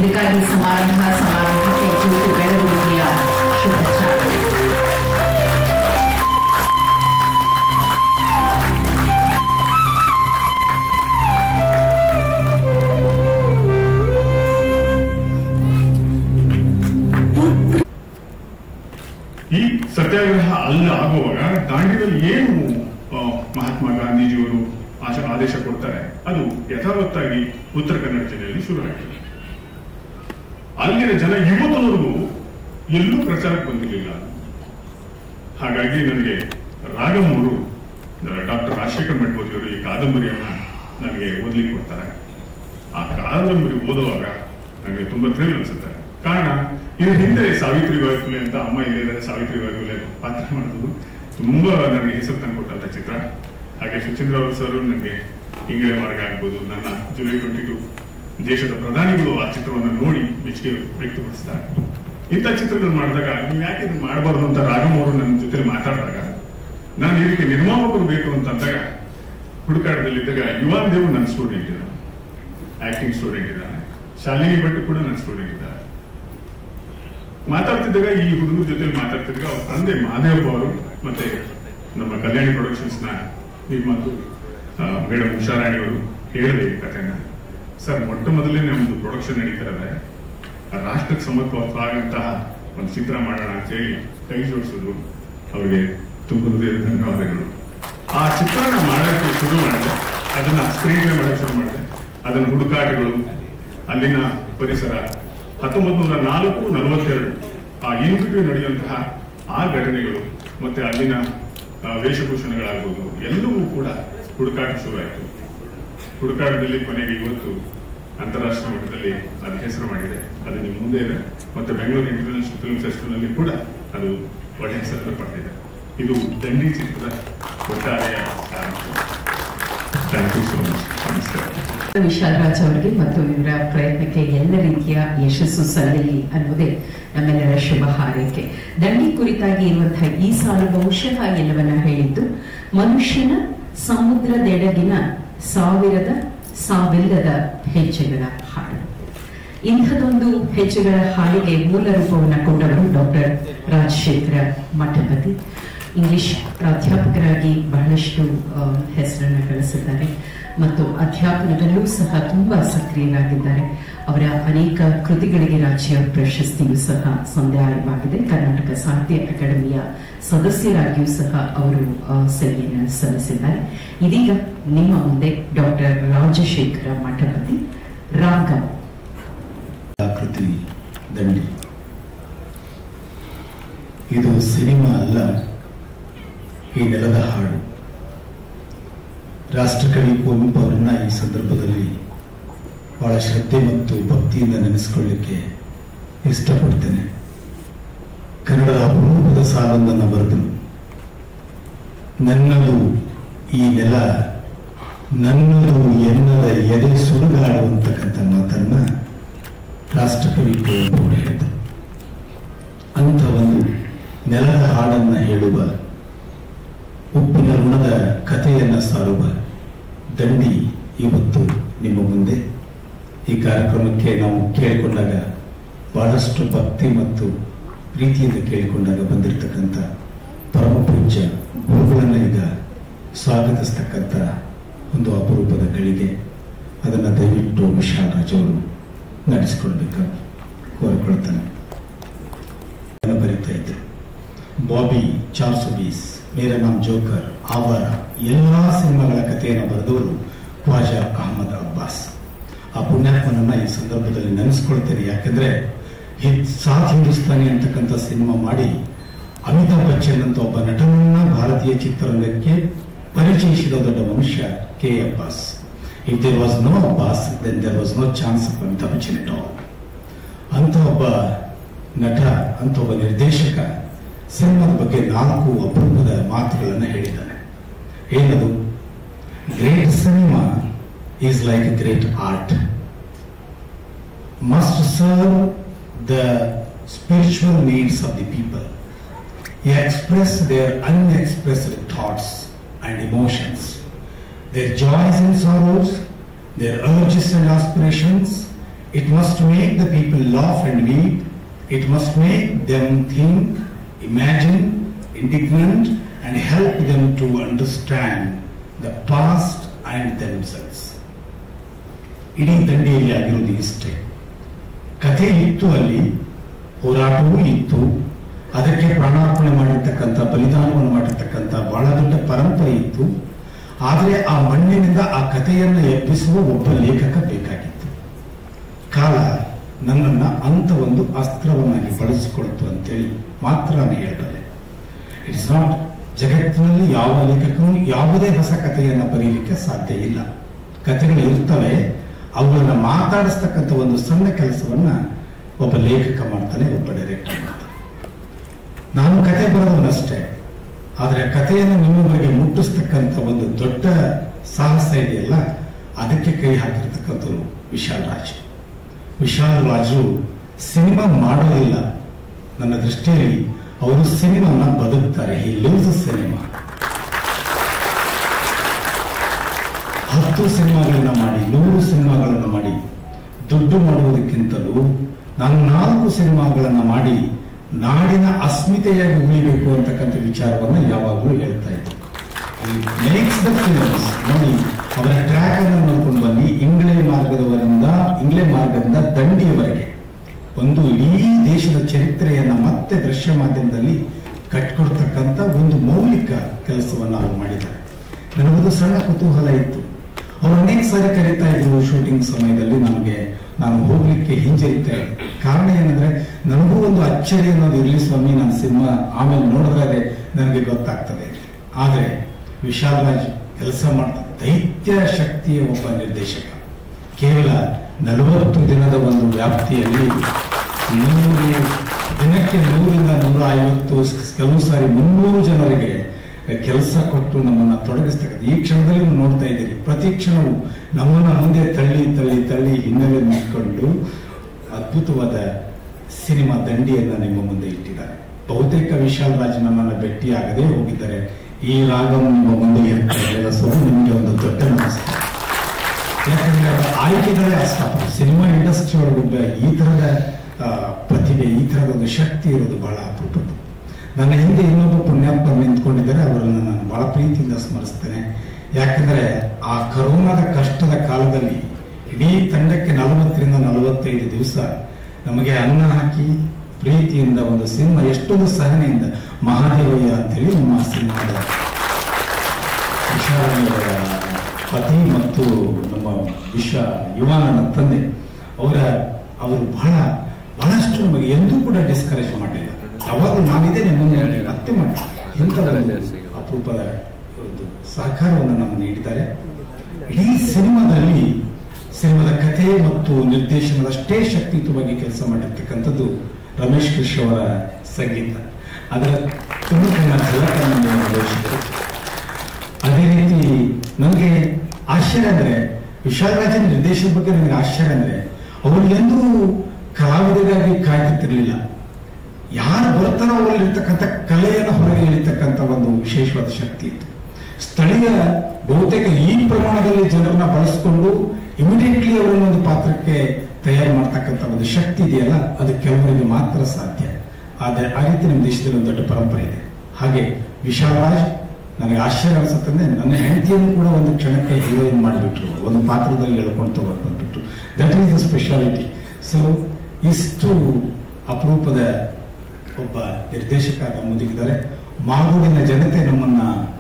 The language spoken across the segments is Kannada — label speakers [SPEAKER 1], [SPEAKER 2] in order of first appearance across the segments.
[SPEAKER 1] ಇದಕ್ಕಾಗಿ ಸಮಾರಂಭ ಸಮಾರಂಭಕ್ಕೆ ಜ್ಯೋತಿ ಬೆಳಗುವಿಕೆಯ ಶುಭಾಶಯ
[SPEAKER 2] ಈ ಸತ್ಯಾಗ್ರಹ ಅಲ್ಲಿ ಆಗುವಾಗ ದಾಂಡಿಯಲ್ಲಿ ಏನು ಆ, ಮಹಾತ್ಮ ಗಾಂಧೀಜಿಯವರು ಆಶ- ಆದೇಶ ಕೊಡ್ತಾರೆ ಅದು ಯಥಾವತ್ತಾಗಿ ಉತ್ತರ ಕನ್ನಡ ಜಿಲ್ಲೆಯಲ್ಲಿ ಶುರುವಾಗಿದೆ ಅಲ್ಲಿನ ಜನ ಇವತ್ತಿನವರೆಗೂ ಎಲ್ಲೂ ಪ್ರಚಾರಕ್ಕೆ ಬಂದಿರಲಿಲ್ಲ ಹಾಗಾಗಿ ನನಗೆ ರಾಗಮ್ ಅವರು ಡಾಕ್ಟರ್ ರಾಜಶೇಖರ್ ಮಠ್ಮೋದಿ ಅವರು ಈ ಕಾದಂಬರಿಯನ್ನ ನನಗೆ ಓದ್ಲಿಕ್ಕೆ ಕೊಡ್ತಾರೆ ಆ ಕಾದಂಬರಿ ಓದುವಾಗ ನನಗೆ ತುಂಬಾ ಥ್ರಿಲ್ ಅನ್ಸುತ್ತೆ ಕಾರಣ ಇದ್ರ ಹಿಂದೆ ಸಾವಿತ್ರಿ ಬಾಯ್ಕುಲೆ ಅಂತ ಅಮ್ಮ ಇಲ್ಲಿದ್ದಾರೆ ಸಾವಿತ್ರಿ ಬಾಯ್ಕುಲೆ ಪಾತ್ರ ಮಾಡೋದು ತುಂಬಾ ನನಗೆ ಹೆಸರು ತಂದುಕೊಟ್ಟಂತ ಚಿತ್ರ ಹಾಗೆ ಸುಚಂದ್ರ ಅವರು ಸರ್ ನನಗೆ ಇಂಗ್ಲೆ ಮಾರ್ಗ ಆಗ್ಬೋದು ನನ್ನ ಜುಲೈ ಟ್ವೆಂಟಿ ಟು ದೇಶದ ಪ್ರಧಾನಿಗಳು ಆ ಚಿತ್ರವನ್ನು ನೋಡಿ ಮೆಚ್ಚುಗೆ ವ್ಯಕ್ತಪಡಿಸ್ತಾರೆ ಇಂಥ ಚಿತ್ರಗಳು ಮಾಡಿದಾಗ ನೀವು ಯಾಕೆ ಇದನ್ನ ಮಾಡಬಾರ್ದು ಅಂತ ರಾಘವ್ ಅವರು ನನ್ನ ಜೊತೆ ಮಾತಾಡಿದಾಗ ನಾನು ಈ ರೀತಿ ನಿರ್ಮಾಪಕರು ಬೇಕು ಅಂತ ಅಂದಾಗ ಹುಡುಕಾಟದಲ್ಲಿದ್ದಾಗ ಯುವಾನ್ ದೇವ್ ನನ್ನ ಸ್ಟೂಡೆಂಟ್ ಇದ್ದಾನೆ ಆಕ್ಟಿಂಗ್ ಸ್ಟೂಡೆಂಟ್ ಇದ್ದಾನೆ ಶಾಲಿನಿ ಭಟ್ ಕೂಡ ನನ್ನ ಸ್ಟೂಡೆಂಟ್ ಇದ್ದಾರೆ ಮಾತಾಡ್ತಿದ್ದಾಗ ಈ ಹುಡುಗರ ಜೊತೆ ಮಾತಾಡ್ತಿದ್ದಾಗ ಅವ್ರ ತಂದೆ ಮಹಾದೇವ್ ಅವರು ಮತ್ತೆ ನಮ್ಮ ಕಲ್ಯಾಣಿ ಪ್ರೊಡಕ್ಷನ್ಸ್ ನ ನಿರ್ಮಾತು ಮೇಡಮ್ ಉಷಾರಾಣಿ ಅವರು ಹೇಳಿದೆ ಈ ಕಥೆನ ಸರ್ ಮೊಟ್ಟ ಮೊದಲೇ ನಮ್ದು ಪ್ರೊಡಕ್ಷನ್ ನಡೀತಾ ಇದೆ ರಾಷ್ಟ್ರಕ್ಕೆ ಸಮರ್ಪವಾದಂತಹ ಒಂದು ಚಿತ್ರ ಮಾಡೋಣ ಅಂತ ಹೇಳಿ ಕೈ ಜೋಡಿಸಿದ್ರು ಅವರಿಗೆ ತುಂಬ ಹೃದಯದ ಧನ್ಯವಾದಗಳು ಆ ಚಿತ್ರನ ಮಾಡಕ್ಕೆ ಶುರು ಮಾಡಿದೆ ಅದನ್ನ ಸ್ಕ್ರೀನ್ ಮಾಡಕ್ಕೆ ಶುರು ಮಾಡಿದೆ ಅದನ್ನ ಹುಡುಕಾಟಗಳು ಅಲ್ಲಿನ ಪರಿಸರ ಹತ್ತೊಂಬತ್ತು ನೂರ ನಾಲ್ಕು ನಲವತ್ತೆರಡು ಆ ಇಂಟರ್ವ್ಯೂ ನಡೆಯುವಂತಹ ಆ ಘಟನೆಗಳು ಮತ್ತೆ ಅಲ್ಲಿನ ಆ, ವೇಷಭೂಷಣಗಳಾಗ್ಬೋದು ಎಲ್ಲವೂ ಕೂಡ ಹುಡುಕಾಟ ಶುರುವಾಯಿತು ಹುಡುಕಾಟದಲ್ಲಿ ಕೊನೆಗೆ ಇವತ್ತು ಅಂತಾರಾಷ್ಟ್ರೀಯ ಮಟ್ಟದಲ್ಲಿ ಅದು ಹೆಸರು ಮಾಡಿದೆ ಅದು ನಿಮ್ಮ ಮುಂದೆ ಇದೆ ಮತ್ತೆ ಬೆಂಗಳೂರು ಇಂಟರ್ನ್ಯಾಷನಲ್ ಫಿಲ್ಮ್ ಫೆಸ್ಟಿವಲ್ ಅಲ್ಲಿ ಕೂಡ ಅದು ಒಳ್ಳೆ ಹೆಸರನ್ನು ಪಡೆದಿದೆ ಇದು ದಂಡಿ ಚಿತ್ರದ ಒಟ್ಟಾರೆಯ ಥ್ಯಾಂಕ್ ಯು ಸೋ ಮಚ್ ನಮಸ್ಕಾರ
[SPEAKER 1] ವಿಶಾಲ್ ರಾಜ್ ಅವರಿಗೆ ಮತ್ತು ಇವರ ಪ್ರಯತ್ನಕ್ಕೆ ಎಲ್ಲ ರೀತಿಯ ಯಶಸ್ಸು ಸಲ್ಲಲಿ ಅನ್ನೋದೇ ನಮ್ಮೆಲ್ಲರ ಶುಭ ಹಾರೈಕೆ ದಂಡಿ ಕುರಿತಾಗಿ ಇರುವಂತಹ ಈ ಸಾಲು ಬಹುಶಃ ಎಲ್ಲವನ್ನ ಹೇಳಿದ್ದು ಮನುಷ್ಯನ ಸಮುದ್ರದೆಡಗಿನ ಸಾವಿರದ ಸಾವಿಲ್ಲದ ಹೆಜ್ಜೆಗಳ ಹಾಡು ಇಂಥದೊಂದು ಹೆಜ್ಜೆಗಳ ಹಾಡಿಗೆ ಮೂಲ ರೂಪವನ್ನು ಕೊಟ್ಟವರು ಡಾಕ್ಟರ್ ರಾಜಶೇಖರ ಮಠಪತಿ ಇಂಗ್ಲಿಷ್ ಪ್ರಾಧ್ಯಾಪಕರಾಗಿ ಬಹಳಷ್ಟು ಆ, ಹೆಸರನ್ನ ಗಳಿಸಿದ್ದಾರೆ ಮತ್ತು ಅಧ್ಯಾಪನದಲ್ಲೂ ಸಹ ತುಂಬಾ ಸಕ್ರಿಯರಾಗಿದ್ದಾರೆ ಅವರ ಅನೇಕ ಕೃತಿಗಳಿಗೆ ರಾಜ್ಯ ಪ್ರಶಸ್ತಿಯೂ ಸಹ ಸಂದಾಯವಾಗಿದೆ ಕರ್ನಾಟಕ ಸಾಹಿತ್ಯ ಅಕಾಡೆಮಿಯ ಸದಸ್ಯರಾಗಿಯೂ ಸಹ ಅವರು ಆ, ಸೇವೆಯನ್ನು ಸಲ್ಲಿಸಿದ್ದಾರೆ ಇದೀಗ ನಿಮ್ಮ ಮುಂದೆ ಡಾಕ್ಟರ್ ರಾಜಶೇಖರ ಮಠಪತಿ ರಾಗ
[SPEAKER 3] ಆಕೃತಿ ದಂಡಿ ಇದು ಸಿನಿಮಾ ಅಲ್ಲ ಈ ನೆಲದ ಹಾಡು ರಾಷ್ಟ್ರಕವಿ ಕುವೆಂಪು ಅವರನ್ನ ಈ ಸಂದರ್ಭದಲ್ಲಿ ಬಹಳ ಶ್ರದ್ಧೆ ಮತ್ತು ಭಕ್ತಿಯಿಂದ ನೆನೆಸ್ಕೊಳ್ಳಿಕ್ಕೆ ಇಷ್ಟಪಡ್ತೇನೆ ಕನ್ನಡದ ಅಪರೂಪದ ಸಾಲೊಂದನ್ನು ಬರೆದರು ನನ್ನದು ಈ ನೆಲ ನನ್ನದು ಎನ್ನದ ಎದೆ ಸುಡುಗಾಡು ಅಂತಕ್ಕಂಥ ಮಾತನ್ನ ರಾಷ್ಟ್ರಕವಿ ಕುವೆಂಪು ಅವರು ಹೇಳಿದರು ಅಂತ ಒಂದು ನೆಲದ ಹಾಡನ್ನ ಹೇಳುವ ಉಪ್ಪಿನ ಋಣದ ಕಥೆಯನ್ನ ಸಾರುವ ದಂಡಿ ಇವತ್ತು ನಿಮ್ಮ ಮುಂದೆ ಈ ಕಾರ್ಯಕ್ರಮಕ್ಕೆ ನಾವು ಕೇಳಿಕೊಂಡಾಗ ಬಹಳಷ್ಟು ಭಕ್ತಿ ಮತ್ತು ಪ್ರೀತಿಯಿಂದ ಕೇಳಿಕೊಂಡಾಗ ಬಂದಿರತಕ್ಕಂಥ ಪರಮ ಪೂಜ್ಯ ಗುರುಗಳನ್ನ ಈಗ ಸ್ವಾಗತಿಸ್ತಕ್ಕಂಥ ಒಂದು ಅಪರೂಪದ ಗಳಿಗೆ ಅದನ್ನು ದಯವಿಟ್ಟು ವಿಶಾಲ್ ರಾಜ್ ಅವರು ನಡೆಸಿಕೊಳ್ಬೇಕಾಗಿ ಕೋರಿಕೊಳ್ತಾನೆ ಅದನ್ನು ಬರೀತಾ ಇದ್ರು ಬಾಬಿ ಚಾರ್ಸುಬೀಸ್ ಮೇರಾ ನಾಮ್ ಜೋಕರ್ ಆವಾರ ಎಲ್ಲಾ ಸಿನಿಮಾಗಳ ಕಥೆಯನ್ನು ಬರೆದವರು ಖ್ವಾಜಾ ಅಹಮದ್ ಅಬ್ಬಾಸ್ ಆ ಪುಣ್ಯಾತ್ಮನನ್ನ ಈ ಸಂದರ್ಭದಲ್ಲಿ ನೆನೆಸ್ಕೊಳ್ತೇನೆ ಯಾಕಂದ್ರೆ ಹಿತ್ ಸಾಥ್ ಹಿಂದೂಸ್ತಾನಿ ಅಂತಕ್ಕಂಥ ಸಿನಿಮಾ ಮಾಡಿ ಅಮಿತಾಬ್ ಬಚ್ಚನ್ ಅಂತ ಒಬ್ಬ ನಟನನ್ನ ಭಾರತೀಯ ಚಿತ್ರರಂಗಕ್ಕೆ ಪರಿಚಯಿಸಿದ ದೊಡ್ಡ ಮನುಷ್ಯ K Abbas if there was no Abbas then there was no chance of Amitabh Bachchan it all ಅಂತ ಒಬ್ಬ ನಟ ಅಂತ ಒಬ್ಬ ನಿರ್ದೇಶಕ ಸಿನಿಮಾದ ಬಗ್ಗೆ ನಾಲ್ಕು ಅಪರೂಪದ ಮಾತುಗಳನ್ನು ಹೇಳಿದ್ದಾನೆ ಏನದು great cinema is like great art must serve the spiritual needs of the people express their unexpressed thoughts and emotions their joys and sorrows, their urges and aspirations, It must make the people laugh and weep. It must make them think, imagine, indignant, and help them to understand the past and themselves. ಇಡೀ ದಂಡಿಯಲ್ಲಿ ಆಗಿರೋದು ಇಷ್ಟೇ ಕಥೆ ಇತ್ತು ಅಲ್ಲಿ ಹೋರಾಟವೂ ಇತ್ತು ಅದಕ್ಕೆ ಪ್ರಾಣಾರ್ಪಣೆ ಮಾಡಿರ್ತಕ್ಕಂಥ ಬಲಿದಾನವನ್ನು ಮಾಡಿರ್ತಕ್ಕಂಥ ಬಹಳ ದೊಡ್ಡ ಪರಂಪರೆ ಇತ್ತು ಆದರೆ ಆ ಮಣ್ಣಿನಿಂದ ಆ ಕಥೆಯನ್ನು ಎಬ್ಬಿಸುವ ಒಬ್ಬ ಲೇಖಕ ಬೇಕಾಗಿತ್ತು ಕಾಲ ನನ್ನನ್ನು ಅಂತ ಒಂದು ಅಸ್ತ್ರವನ್ನಾಗಿ ಬಳಸಿಕೊಳ್ತು ಅಂತೇಳಿ ಮಾತ್ರ ನಾನು ಹೇಳ್ತದೆ ಇಟ್ಸ್ ನಾಟ್ ಜಗತ್ತಿನಲ್ಲಿ ಯಾವ ಲೇಖಕನು ಯಾವುದೇ ಹೊಸ ಕಥೆಯನ್ನು ಬರೀಲಿಕ್ಕೆ ಸಾಧ್ಯ ಇಲ್ಲ ಕಥೆಗಳು ಇರ್ತವೆ ಅವುಗಳನ್ನ ಮಾತಾಡಿಸ್ತಕ್ಕಂಥ ಒಂದು ಸಣ್ಣ ಕೆಲಸವನ್ನ ಒಬ್ಬ ಲೇಖಕ ಮಾಡ್ತಾನೆ ಒಬ್ಬ ಡೈರೆಕ್ಟರ್ ಮಾಡ್ತಾನೆ ನಾನು ಕತೆ ಬರೋದನ್ನಷ್ಟೇ ಆದರೆ ಕಥೆಯನ್ನು ನಿಮ್ಮವರಿಗೆ ಮುಟ್ಟಿಸ್ತಕ್ಕಂಥ ಒಂದು ದೊಡ್ಡ ಸಾಹಸ ಇದೆಯಲ್ಲ ಅದಕ್ಕೆ ಕೈ ಹಾಕಿರ್ತಕ್ಕಂಥವ್ರು ವಿಶಾಲ್ ರಾಜ್ ವಿಶಾಲ್ ರಾಜು ಸಿನಿಮಾ ಮಾಡೋದಿಲ್ಲ ನನ್ನ ದೃಷ್ಟಿಯಲ್ಲಿ ಅವರು ಸಿನಿಮಾನ ಬದುಕ್ತಾರೆ ಈ ಲಿವ್ಸ್ ಸಿನಿಮಾ ಹತ್ತು ಸಿನಿಮಾಗಳನ್ನ ಮಾಡಿ ನೂರು ಸಿನಿಮಾಗಳನ್ನ ಮಾಡಿ ದುಡ್ಡು ಮಾಡುವುದಕ್ಕಿಂತಲೂ ನಾನು ನಾಲ್ಕು ಸಿನಿಮಾಗಳನ್ನ ಮಾಡಿ ನಾಡಿನ ಅಸ್ಮಿತೆಯಾಗಿ ಉಳಿಬೇಕು ಅಂತಕ್ಕಂಥ ವಿಚಾರವನ್ನ ಯಾವಾಗಲೂ ಹೇಳ್ತಾ ಇದ್ದೆ ಮೇಕ್ಸ್ ದ ಫಿಲ್ಮ್ಸ್ ನೋಡಿ ಅವರ ಟ್ರ್ಯಾಕ್ ಅನ್ನು ನೋಡ್ಕೊಂಡು ಬನ್ನಿ ಇಂಗ್ಲೆ ಮಾರ್ಗದವರಿಂದ ಇಂಗ್ಲೆ ಮಾರ್ಗದಿಂದ ದಂಡಿಯವರೆಗೆ ಒಂದು ಇಡೀ ದೇಶದ ಚರಿತ್ರೆಯನ್ನ ಮತ್ತೆ ದೃಶ್ಯ ಮಾಧ್ಯಮದಲ್ಲಿ ಕಟ್ಕೊಡ್ತಕ್ಕಂಥ ಒಂದು ಮೌಲಿಕ ಕೆಲಸವನ್ನು ಅವರು ಮಾಡಿದ್ದಾರೆ ನನಗೊಂದು ಸಣ್ಣ ಕುತೂಹಲ ಇತ್ತು ಅವರು ಅನೇಕ ಸಾರಿ ಕರೀತಾ ಇದ್ರು ಶೂಟಿಂಗ್ ಸಮಯದಲ್ಲಿ ನಮಗೆ ನಾನು ಹೋಗ್ಲಿಕ್ಕೆ ಹಿಂಜರಿತೆ ಕಾರಣ ಏನಂದ್ರೆ ನನಗೂ ಒಂದು ಅಚ್ಚರಿ ಅನ್ನೋದು ಇರಲಿ ಸ್ವಾಮಿ ನಾನು ಸಿನಿಮಾ ಆಮೇಲೆ ನೋಡಿದ್ರೆ ನನಗೆ ಗೊತ್ತಾಗ್ತದೆ ಆದರೆ ವಿಶಾಲ್ ರಾಜ್ ಕೆಲಸ ಮಾಡ್ತಾ ದೈತ್ಯ ಶಕ್ತಿಯ ಒಬ್ಬ ನಿರ್ದೇಶಕ ಕೇವಲ ನಲವತ್ತು ದಿನದ ಒಂದು ವ್ಯಾಪ್ತಿಯಲ್ಲಿ ನೂರು ದಿನಕ್ಕೆ ನೂರಿಂದ ನೂರ ಐವತ್ತು ಕೆಲವು ಸಾರಿ ಮುನ್ನೂರು ಜನರಿಗೆ ಕೆಲಸ ಕೊಟ್ಟು ನಮ್ಮನ್ನ ತೊಡಗಿಸ್ತಕ್ಕಂಥ ಈ ಕ್ಷಣದಲ್ಲಿ ನೀವು ನೋಡ್ತಾ ಇದ್ದೀರಿ ಪ್ರತಿ ಕ್ಷಣವು ನಮ್ಮನ್ನ ಮುಂದೆ ತಳ್ಳಿ ತಳ್ಳಿ ತಳ್ಳಿ ಹಿನ್ನೆಲೆ ಮಾಡಿಕೊಂಡು ಅದ್ಭುತವಾದ ಸಿನಿಮಾ ದಂಡಿಯನ್ನ ನಿಮ್ಮ ಮುಂದೆ ಇಟ್ಟಿದ್ದಾರೆ ಬಹುತೇಕ ವಿಶಾಲ್ ರಾಜ್ ನನ್ನನ್ನು ಭೇಟಿಯಾಗದೇ ಹೋಗಿದ್ದಾರೆ ಈ ರಾಗಂ ನಿಮ್ಮ ಮುಂದೆ ಇರ್ತಾರೆ ಸೊ ನಿಮಗೆ ಒಂದು ದೊಡ್ಡ ನಮಸ್ಕಾರ ಯಾಕಂದ್ರೆ ಅವರ ಆಯ್ಕೆಗಳೇ ಅಸ್ತಾಪ ಸಿನಿಮಾ ಇಂಡಸ್ಟ್ರಿ ಒಳಗೊಬ್ಬ ಈ ತರದ ಆ, ಪ್ರತಿಭೆ ಈ ತರದ ಒಂದು ಶಕ್ತಿ ಇರೋದು ಬಹಳ ಅಪರೂಪದ್ದು ನನ್ನ ಹಿಂದೆ ಇನ್ನೊಬ್ಬ ಪುಣ್ಯಾತ್ಮ ನಿಂತ್ಕೊಂಡಿದ್ದಾರೆ ಅವರನ್ನು ನಾನು ಬಹಳ ಪ್ರೀತಿಯಿಂದ ಸ್ಮರಿಸ್ತೇನೆ ಯಾಕಂದ್ರೆ ಆ ಕರೋನಾದ ಕಷ್ಟದ ಕಾಲದಲ್ಲಿ ಇಡೀ ತಂಡಕ್ಕೆ ನಲವತ್ತರಿಂದ ನಲವತ್ತೈದು ದಿವಸ ನಮಗೆ ಅನ್ನ ಹಾಕಿ ಪ್ರೀತಿಯಿಂದ ಒಂದು ಸಿನಿಮಾ ಎಷ್ಟೊಂದು ಸಹನೆಯಿಂದ ಮಹಾದೇವಯ್ಯ ಅಂತೇಳಿ ನಮ್ಮ ಸಿನಿಮಾದ ವಿಶಾಲವರ ಪತಿ ಮತ್ತು ನಮ್ಮ ವಿಶ್ವ ಯುವಾನನ ತಂದೆ ಅವರ ಅವರು ಬಹಳ ಬಹಳಷ್ಟು ನಮಗೆ ಎಂದೂ ಕೂಡ ಡಿಸ್ಕರೇಜ್ ಮಾಡಲಿಲ್ಲ ಯಾವಾಗ ನಾನಿದ್ದೇನೆ ಮುಂದೆ ಮತ್ತೆ ಮಾಡಿ ಎಂತ ಒಂದು ಅಪರೂಪದ ಒಂದು ಸಹಕಾರವನ್ನು ನಮಗೆ ನೀಡಿದ್ದಾರೆ ಇಡೀ ಸಿನಿಮಾದಲ್ಲಿ ಸಿನಿಮಾದ ಕಥೆ ಮತ್ತು ನಿರ್ದೇಶನದಷ್ಟೇ ಶಕ್ತಿಯುತವಾಗಿ ಕೆಲಸ ಮಾಡಿರ್ತಕ್ಕಂಥದ್ದು ರಮೇಶ್ ಕೃಷ್ಣ ಅವರ ಸಂಗೀತ ಅದರ ತುಣುಕನ್ನ ಝಲಕನ್ನು ನೀವು ಅನುಭವಿಸಿದರು ಅದೇ ರೀತಿ ನನಗೆ ಆಶ್ಚರ್ಯ ಅಂದ್ರೆ ವಿಶಾಲ್ ರಾಜನ್ ನಿರ್ದೇಶನ ಬಗ್ಗೆ ನನಗೆ ಆಶ್ಚರ್ಯ ಅಂದ್ರೆ ಅವರು ಎಂದೂ ಕಲಾವಿದರಿಗಾಗಿ ಕಾಯ್ತಿರ್ಲಿಲ್ಲ ಯಾರು ಬರ್ತಾರೋ ಅವರಲ್ಲಿರ್ತಕ್ಕಂಥ ಕಲೆಯನ್ನು ಹೊರಗೆ ಎಳಿತಕ್ಕಂಥ ಒಂದು ವಿಶೇಷವಾದ ಶಕ್ತಿ ಇತ್ತು ಸ್ಥಳೀಯ ಬಹುತೇಕ ಈ ಪ್ರಮಾಣದಲ್ಲಿ ಜನರನ್ನ ಬಳಸಿಕೊಂಡು ಇಮಿಡಿಯೇಟ್ಲಿ ಅವರನ್ನ ಒಂದು ಪಾತ್ರಕ್ಕೆ ತಯಾರು ಮಾಡ್ತಕ್ಕಂಥ ಒಂದು ಶಕ್ತಿ ಇದೆಯಲ್ಲ ಅದು ಕೆಲವರಿಗೆ ಮಾತ್ರ ಸಾಧ್ಯ ಆದರೆ ಆ ರೀತಿ ನಮ್ಮ ದೇಶದಲ್ಲಿ ಒಂದು ದೊಡ್ಡ ಪರಂಪರೆ ಇದೆ ಹಾಗೆ ವಿಶಾಲ್ ರಾಜ್ ನನಗೆ ಆಶ್ಚರ್ಯ ಅನಿಸುತ್ತಂದ್ರೆ ನನ್ನ ಹೆಂಡತಿಯನ್ನು ಕೂಡ ಒಂದು ಕ್ಷಣಕ್ಕೆ ಹೀರೋಯಿನ್ ಮಾಡಿಬಿಟ್ರು ಒಂದು ಪಾತ್ರದಲ್ಲಿ ಹೇಳ್ಕೊಂಡು ತಗೊಂಡು ಬಂದ್ಬಿಟ್ರು that is the speciality so ಇಷ್ಟು ಅಪರೂಪದ ಒಬ್ಬ ನಿರ್ದೇಶಕ ನಮ್ಮೊಂದಿಗಿದ್ದಾರೆ ಮಾಗೂಡಿನ ಜನತೆ ನಮ್ಮನ್ನ